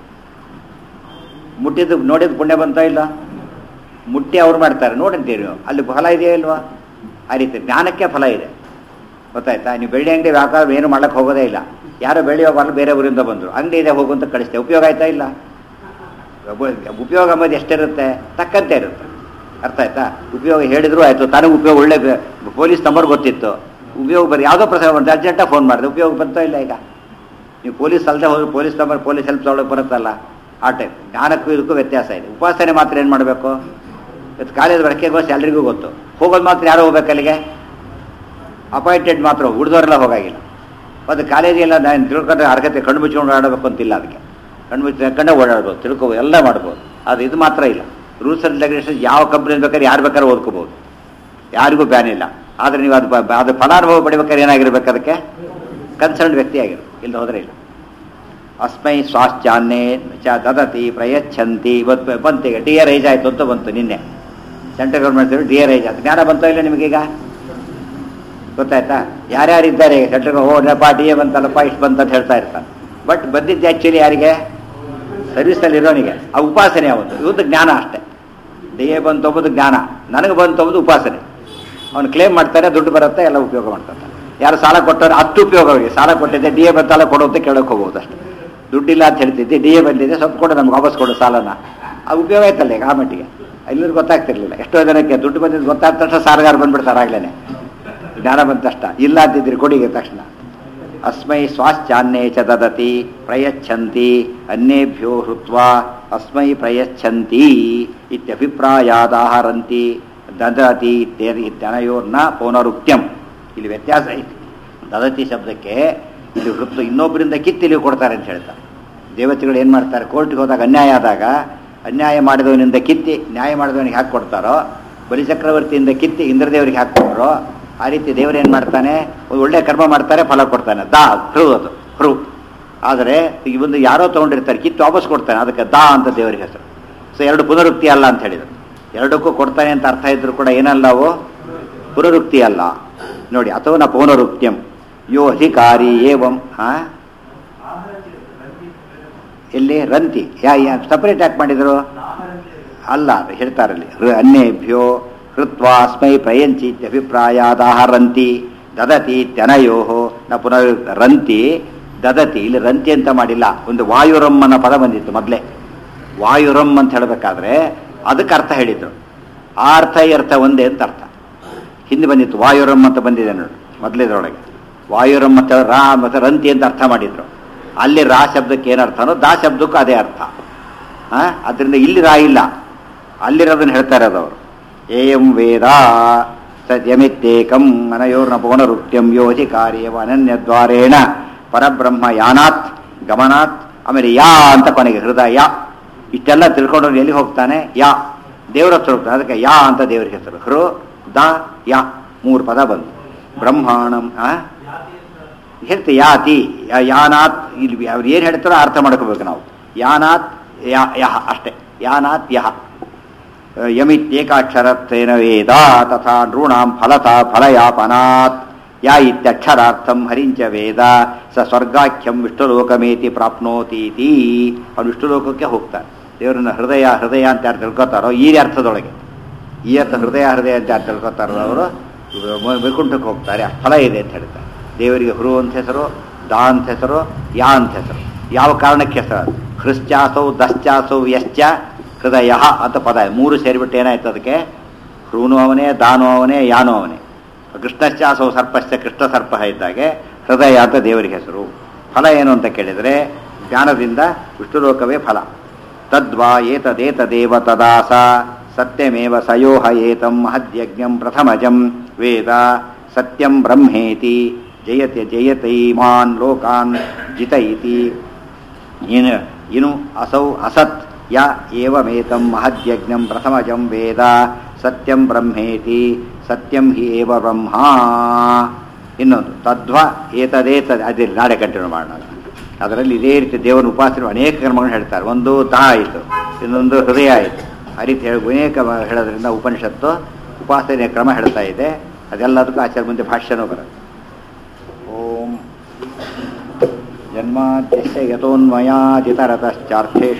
ಮುಟ್ಟಿದ್ದು ನೋಡಿದ ಪುಣ್ಯ ಬಂತೋ ಇಲ್ಲ ಮುಟ್ಟಿ ಅವ್ರು ಮಾಡ್ತಾರೆ ನೋಡಿರ್ತೀರಿ ನೀವು ಅಲ್ಲಿ ಫಲ ಇದೆಯಾ ಇಲ್ವಾ ಆ ರೀತಿ ಜ್ಞಾನಕ್ಕೆ ಫಲ ಇದೆ ಗೊತ್ತಾಯ್ತಾ ನೀವು ಬೆಳ್ಳಿ ಅಂಗಡಿ ವ್ಯಾಪಾರ ಏನು ಮಾಡಕ್ಕೆ ಹೋಗೋದೇ ಇಲ್ಲ ಯಾರೋ ಬೆಳ್ಳಿ ವ್ಯಾಪಾರ ಬೇರೆ ಊರಿಂದ ಬಂದರು ಅಂಗಡಿ ಇದೆ ಹೋಗು ಅಂತ ಕಳಿಸ್ತೇವೆ ಉಪಯೋಗ ಆಯ್ತಾ ಇಲ್ಲ ಉಪ- ಉಪಯೋಗ ಅಂಬೋದು ಎಷ್ಟಿರುತ್ತೆ ತಕ್ಕಂತೆ ಇರುತ್ತೆ ಅರ್ಥ ಆಯ್ತಾ ಉಪಯೋಗ ಹೇಳಿದ್ರು ಆಯ್ತು ತನಗೆ ಉಪಯೋಗ ಒಳ್ಳೆ ಬೆ- ಪೊಲೀಸ್ ನಂಬರ್ ಗೊತ್ತಿತ್ತು ಉಪಯೋಗ ಬರೀ ಯಾವುದೋ ಪ್ರಸಂಗ ಬಂತು ಅರ್ಜೆಂಟಾಗಿ ಫೋನ್ ಮಾಡಿದೆ ಉಪಯೋಗ ಬಂತೋ ಇಲ್ಲ ಈಗ ನೀವು ಪೊಲೀಸ್ ಅಲ್ಲದೆ ಹೋದ್ರೆ ಪೊಲೀಸ್ ನಂಬರ್ ಪೊಲೀಸ್ ಹೆಲ್ಪ್ ತೊಗೊಳಕ್ಕೆ ಬರುತ್ತಲ್ಲ ಆ ಟೈಪ್ ಜ್ಞಾನಕ್ಕೂ ಇದಕ್ಕೂ ವ್ಯತ್ಯಾಸ ಇದೆ ಉಪಾಸನೆ ಮಾತ್ರ ಏನು ಮಾಡಬೇಕು ಇವತ್ತು ಕಾಲೇಜ್ ಬಳಕೆಗೋಸ್ಕರ ಎಲ್ರಿಗೂ ಗೊತ್ತು ಹೋಗೋದು ಮಾತ್ರ ಯಾರು ಹೋಗ್ಬೇಕು ಅಲ್ಲಿಗೆ ಅಪಾಯಿಂಟೆಡ್ ಮಾತ್ರ ಉಳಿದವರೆಲ್ಲ ಹೋಗಾಗಿಲ್ಲ ಮತ್ತು ಕಾಲೇಜಿಗೆಲ್ಲ ನಾನು ತಿಳ್ಕೊಂಡ್ರೆ ಅರ್ಹತೆ ಕಣ್ಣು ಮುಚ್ಕೊಂಡು ಓಡಾಡಬೇಕು ಅಂತಿಲ್ಲ ಅದಕ್ಕೆ ಕಣ್ಣು ಮುಚ್ಚಿ ಕಂಡೆ ಓಡಾಡ್ಬೋದು ತಿಳ್ಕೊ ಎಲ್ಲ ಮಾಡ್ಬೋದು ಅದು ಇದು ಮಾತ್ರ ಇಲ್ಲ ರೂಲ್ಸ್ ಆ್ಯಂಡ್ ರೆಗ್ಯುಲೇಷನ್ ಯಾವ ಕಂಪ್ನಿ ಬೇಕಾದ್ರೆ ಯಾರು ಬೇಕಾದ್ರೆ ಓದ್ಕೋಬೋದು ಯಾರಿಗೂ ಬ್ಯಾನ್ ಇಲ್ಲ ಆದರೆ ನೀವು ಅದು ಬ- ಅದು ಫಲಾನುಭವ ಪಡಿಬೇಕಾದ್ರೆ ಏನಾಗಿರ್ಬೇಕು ಅದಕ್ಕೆ ಕನ್ಸರ್ನ್ ವ್ಯಕ್ತಿ ಆಗಿರು ಇಲ್ಲ ಹೋದ್ರೆ ಇಲ್ಲ ಅಸ್ಮೈ ಸ್ವಾಶ್ಚಾನ್ನೇ ಚ ದದತಿ ಪ್ರಯಚ್ಛಂತಿ ಇವತ್ತು ಬಂತೀಗ ಡಿ ಎ ರೈಸ್ ಆಯಿತು ಅಂತ ಬಂತು ನಿನ್ನೆ central government D A raise ಆಯ್ತು ಜ್ಞಾನ ಬಂತೋ ಇಲ್ಲ ನಿಮಗೀಗ ಗೊತ್ತಾಯ್ತಾ ಯಾರ್ಯಾರು ಇದ್ದಾರೆ ಸೆಂಟ್ರಲ್ ಓ ನಪ್ಪ ಡಿ ಎ ಬಂತಲ್ಲಪ್ಪ ಇಷ್ಟು ಬಂತಂತ ಹೇಳ್ತಾ ಇರ್ತಾನೆ ಬಟ್ ಬಂದಿದ್ದು ಆ್ಯಕ್ಚುಲಿ ಯಾರಿಗೆ ಸರ್ವಿಸಲ್ಲಿ ಇರೋನಿಗೆ ಆ ಉಪಾಸನೆ ಅವತ್ತು ಇವತ್ತು ಜ್ಞಾನ ಅಷ್ಟೇ ಡಿ ಎ ಬಂತು ಅಂಬುದು ಜ್ಞಾನ ನನಗೆ ಬಂತು ಅಂಬುದು ಉಪಾಸನೆ ಅವನು ಕ್ಲೇಮ್ ಮಾಡ್ತಾರೆ ದುಡ್ಡು ಬರುತ್ತೆ ಎಲ್ಲ ಉಪಯೋಗ ಮಾಡ್ತಾರೆ ಯಾರು ಸಾಲ ಕೊಟ್ಟರೆ ಹತ್ತು ಉಪಯೋಗ ಅವರಿಗೆ ಸಾಲ ಕೊಟ್ಟಿದ್ದೆ ಡಿ ಎ ಬಂತಲ್ಲ ಕೊಡು ಅಂತ ಕೇಳೋಕೆ ಹೋಗ್ಬೋದು ಅಷ್ಟೇ ದುಡ್ಡಿಲ್ಲ ಅಂತ ಹೇಳ್ತಿದ್ದೆ ಡಿ ಎ ಬಂದಿದೆ ಸ್ವಲ್ಪ ಕೊಡು ನಮ್ಗೆ ವಾಪಸ್ ಕೊಡು ಸಾಲನ ಆ ಉಪಯೋಗ ಆಯ್ತಲ್ಲ ಈಗ ಆ ಮಟ್ಟಿಗೆ ಎಲ್ಲರೂ ಗೊತ್ತಾಗ್ತಿರ್ಲಿಲ್ಲ ಎಷ್ಟೋ ಜನಕ್ಕೆ ದುಡ್ಡು ಬಂದಿದ್ದು ಗೊತ್ತಾದ ತಕ್ಷಣ ಸಾರಗಾರ ಬಂದ್ಬಿಡ್ತಾರೆ ಆಗ್ಲೇನೆ ಜ್ಞಾನ ಬಂದ ತಕ್ಷಣ ಇಲ್ಲ ಅಂತಿದ್ರಿ ಕೊಡಿಗೆ ತಕ್ಷಣ ಅಸ್ಮೈ ಸ್ವಾಶ್ಚಾನ್ಯೇ ಚ ದದತಿ ಪ್ರಯಚ್ಛಂತಿ ಅನ್ಯೇಭ್ಯೋ ಹೃತ್ವಾ ಅಸ್ಮೈ ಪ್ರಯಚ್ಛಂತಿ ಇತ್ಯಭಿಪ್ರಾಯಾದಾಹರಂತಿ ದದತಿ ಇತ್ಯಾದಿ ಇತ್ಯನಯೋರ್ನ ಪೌನರುಕ್ತ್ಯಂ ಇಲ್ಲಿ ವ್ಯತ್ಯಾಸ ಐತಿ ದದತಿ ಶಬ್ದಕ್ಕೆ ಇಲ್ಲಿ ಹೃತ್ತು ಇನ್ನೊಬ್ಬರಿಂದ ಕಿತ್ತಿಲಿ ಕೊಡ್ತಾರೆ ಅಂತ ಹೇಳ್ತಾರೆ ದೇವತೆಗಳು ಏನು ಮಾಡ್ತಾರೆ ಕೋರ್ಟ್ಗೆ ಹೋದಾಗ ಅನ್ಯಾಯ ಆದಾಗ ಅನ್ಯಾಯ ಮಾಡಿದವನಿಂದ ಕಿತ್ತಿ ನ್ಯಾಯ ಮಾಡಿದವನಿಗೆ ಹಾಕಿ ಕೊಡ್ತಾರೋ ಬಲಿಚಕ್ರವರ್ತಿಯಿಂದ ಕಿತ್ತಿ ಇಂದ್ರದೇವರಿಗೆ ಹಾಕ್ಕೊಟ್ರೋ ಆ ರೀತಿ ದೇವರು ಏನು ಮಾಡ್ತಾನೆ ಒಂದು ಒಳ್ಳೆ ಕರ್ಮ ಮಾಡ್ತಾರೆ ಫಲ ಕೊಡ್ತಾನೆ ದಾ ಹೃ ಅದು ಹೃ ಆದರೆ ಈಗ ಒಂದು ಯಾರೋ ತೊಗೊಂಡಿರ್ತಾರೆ ಕಿತ್ತು ವಾಪಸ್ ಕೊಡ್ತಾನೆ ಅದಕ್ಕೆ ದಾ ಅಂತ ದೇವರಿಗೆ ಹೆಸರು ಸೊ ಎರಡು ಪುನರುಕ್ತಿ ಅಲ್ಲ ಅಂತ ಹೇಳಿದರು ಎರಡಕ್ಕೂ ಕೊಡ್ತಾನೆ ಅಂತ ಅರ್ಥ ಇದ್ರು ಕೂಡ ಏನಲ್ಲ ಅವು ಪುನರುಕ್ತಿ ಅಲ್ಲ ನೋಡಿ ಅಥವಾ ನಾ ಪೌನರುಕ್ತ್ಯಂ ಯೋ ಅಧಿಕಾರಿ ಏವಂ ಹಾ ಎಲ್ಲಿ ರಂತಿ ಯಾ ಯಾ ಸಪರೇಟ್ ಯಾಕೆ ಮಾಡಿದರು ಅಲ್ಲ ಹೇಳ್ತಾರಲ್ಲಿ ಋ- ಅನ್ಯೇಭ್ಯೋ ಕೃತ್ವಾ ಅಸ್ಮೈ ಪ್ರಯಂಚಿ ಅಭಿಪ್ರಾಯಾದಾಹರಂತಿ ದದತಿ ತ್ಯನಯೋ ನ ಪುನರ್ ರಂತಿ ದದತಿ ಇಲ್ಲಿ ರಂತಿ ಅಂತ ಮಾಡಿಲ್ಲ ಒಂದು ವಾಯುರಂ ಅನ್ನೋ ಪದ ಬಂದಿತ್ತು ಮೊದಲೇ ವಾಯುರಂ ಅಂತ ಹೇಳಬೇಕಾದ್ರೆ ಅದಕ್ಕೆ ಅರ್ಥ ಹೇಳಿದ್ರು ಆ ಅರ್ಥ ಈ ಅರ್ಥ ಒಂದೇ ಅಂತ ಅರ್ಥ ಹಿಂದೆ ಬಂದಿತ್ತು ವಾಯುರಂ ಅಂತ ಬಂದಿದೆ ನೋಡಿ ಮೊದಲೇದ್ರೊಳಗೆ ವಾಯುರಂ ಅಂತ ರಾ ಮತ್ತು ರಂತಿ ಅಂತ ಅರ್ಥ ಮಾಡಿದ್ರು ಅಲ್ಲಿ ರಾ ಶಬ್ದಕ್ಕೆ ಏನು ಅರ್ಥನೋ ದಾ ಶಬ್ದಕ್ಕೂ ಅದೇ ಅರ್ಥ ಆ? ಅದರಿಂದ ಇಲ್ಲಿ ರಾ ಇಲ್ಲ ಅಲ್ಲಿರೋದನ್ನ ಹೇಳ್ತಾ ಇರೋದು ಅವರು ಏಯಂ ವೇದ ಸದ್ಯಮಿತ್ತೇಕಂ ಅನಯೋರ್ನ ಪವನರುಕ್ತ್ಯಂ ಯೋಜಿ ಕಾರ್ಯವ ಅನನ್ಯದ್ವಾರೇಣ ಪರಬ್ರಹ್ಮ ಯಾನಾತ್ ಗಮನಾತ್ ಆಮೇಲೆ ಯಾ ಅಂತ ಕೊನೆಗೆ ಹೃದಯ ಇಷ್ಟೆಲ್ಲ ತಿಳ್ಕೊಂಡು ಎಲ್ಲಿ ಹೋಗ್ತಾನೆ ಯಾ ದೇವ್ರ ಹತ್ರ ಹೋಗ್ತಾನೆ ಅದಕ್ಕೆ ಯಾ ಅಂತ ದೇವರಿಗೆ ಹೆಸರು ಹೃ ದ ಯಾ ಮೂರು ಪದ ಬಂತು ಬ್ರಹ್ಮಾಣಂ ಆ ಹೇಳ್ತೆ ಯಾತಿ ಯಾ- ಯಾನಾತ್ ಇಲ್ಲಿ ಅವ್ರು ಏನು ಹೇಳ್ತಾರೋ ಅರ್ಥ ಮಾಡ್ಕೋಬೇಕು ನಾವು ಯಾನಾತ್ ಯಾ ಯಹ ಅಷ್ಟೇ ಯಾನಾತ್ ಯಹ ಯಮಿತ್ಯೇಕಾಕ್ಷರತ್ವೇನ ವೇದ ತಥಾ ನೃಣಾಂ ಫಲತ ಫಲಯಾಪನಾತ್ ಯಾ ಇತ್ಯಕ್ಷರಾರ್ಥಂ ಹರಿಂಚ ವೇದ ಸ ಸ್ವರ್ಗಾಖ್ಯಂ ವಿಷ್ಣುಲೋಕಮೇತಿ ಪ್ರಾಪ್ನೋತೀತಿ ಅವನು ವಿಷ್ಣುಲೋಕಕ್ಕೆ ಹೋಗ್ತಾನೆ ದೇವರನ್ನ ಹೃದಯ ಹೃದಯ ಅಂತ ಯಾರು ತಿಳ್ಕೊತಾರೋ ಈ ಅರ್ಥದೊಳಗೆ ಈ ಅರ್ಥ ಹೃದಯ ಹೃದಯ ಅಂತ ಯಾರು ತಿಳ್ಕೊತಾರೋ ಅವರು ವೈಕುಂಠಕ್ಕೆ ಹೋಗ್ತಾರೆ ಆ ಫಲ ಇದೆ ಅಂತ ಹೇಳ್ತಾರೆ ದೇವರಿಗೆ ಹೃ ಅಂತ ಹೆಸರು ದಾ ಅಂತ ಹೆಸರು ಯಾ ಅಂತ ಹೆಸರು ಯಾವ ಕಾರಣಕ್ಕೆ ಹೆಸರು ಅದು ಹೃಶ್ಚಾಸೌ ದಶ್ಚಾಸೌ ಯಶ್ಚ ಹೃದಯ ಅಂತ ಪದ ಮೂರು ಸೇರಿಬಿಟ್ಟು ಏನಾಯ್ತು ಅದಕ್ಕೆ ಹೃನು ಅವನೇ ದಾನು ಅವನೇ ಯಾನು ಅವನೇ ಕೃಷ್ಣಶ್ಚಾಸೌ ಸರ್ಪಶ್ಚ ಕೃಷ್ಣ ಸರ್ಪ ಇದ್ದಾಗೆ ಹೃದಯ ಅಂತ ದೇವರಿಗೆ ಹೆಸರು ಫಲ ಏನು ಅಂತ ಕೇಳಿದರೆ ಜ್ಞಾನದಿಂದ ವಿಷ್ಣುಲೋಕವೇ ಫಲ ತದ್ವಾ ಏತದೇತದೇವ ತದಾಸ ಸತ್ಯಮೇವ ಸಯೋಹ ಏತಂ ಮಹದ್ಯಜ್ಞಂ ಪ್ರಥಮಜಂ ವೇದ ಸತ್ಯಂ ಬ್ರಹ್ಮೇತಿ ಜಯತೆ ಜಯತೈಮಾನ್ ಲೋಕಾನ್ ಜಿತೈತಿ ಇನು ಇನು ಅಸೌ ಅಸತ್ ಯ ಏವಮೇತಂ ಮಹದ್ಯಜ್ಞಂ ಪ್ರಥಮಜಂ ವೇದ ಸತ್ಯಂ ಬ್ರಹ್ಮೇತಿ ಸತ್ಯಂ ಹಿ ಏವ ಬ್ರಹ್ಮ ಇನ್ನೊಂದು ತದ್ವ ಏತದೇತದ್ ಅದಿಲ್ಲ ನಾಳೆ ಕಂಟಿನ್ಯೂ ಮಾಡೋಣ ಅದರಲ್ಲಿ ಇದೇ ರೀತಿ ದೇವರ ಉಪಾಸನೆ ಅನೇಕ ಕರ್ಮಗಳನ್ನು ಹೇಳ್ತಾರೆ ಒಂದು ತಾ ಆಯಿತು ಇನ್ನೊಂದು ಹೃದಯ ಆಯಿತು ಆ ರೀತಿ ಹೇಳಿ ಅನೇಕ ಹೇಳೋದ್ರಿಂದ ಉಪನಿಷತ್ತು ಉಪಾಸನೆಯ ಕ್ರಮ ಹೇಳ್ತಾ ಇದೆ ಅದೆಲ್ಲದಕ್ಕೂ ಆಚಾರ್ಯ ಮುಂದೆ ಭಾಷ್ಯನೂ ಬರುತ್ತೆ ಓಂ ಜನ್ಮಾದ್ಯಸ್ಯ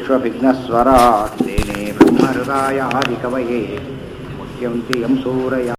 ಯತೋನ್ಮಯಾದಿತರತಶ್ಚಾರ್ಥೇष्वभिघ्नस्वरात् तेने ब्रह्महृदायादिकवये मुह्यन्ति यं सूरया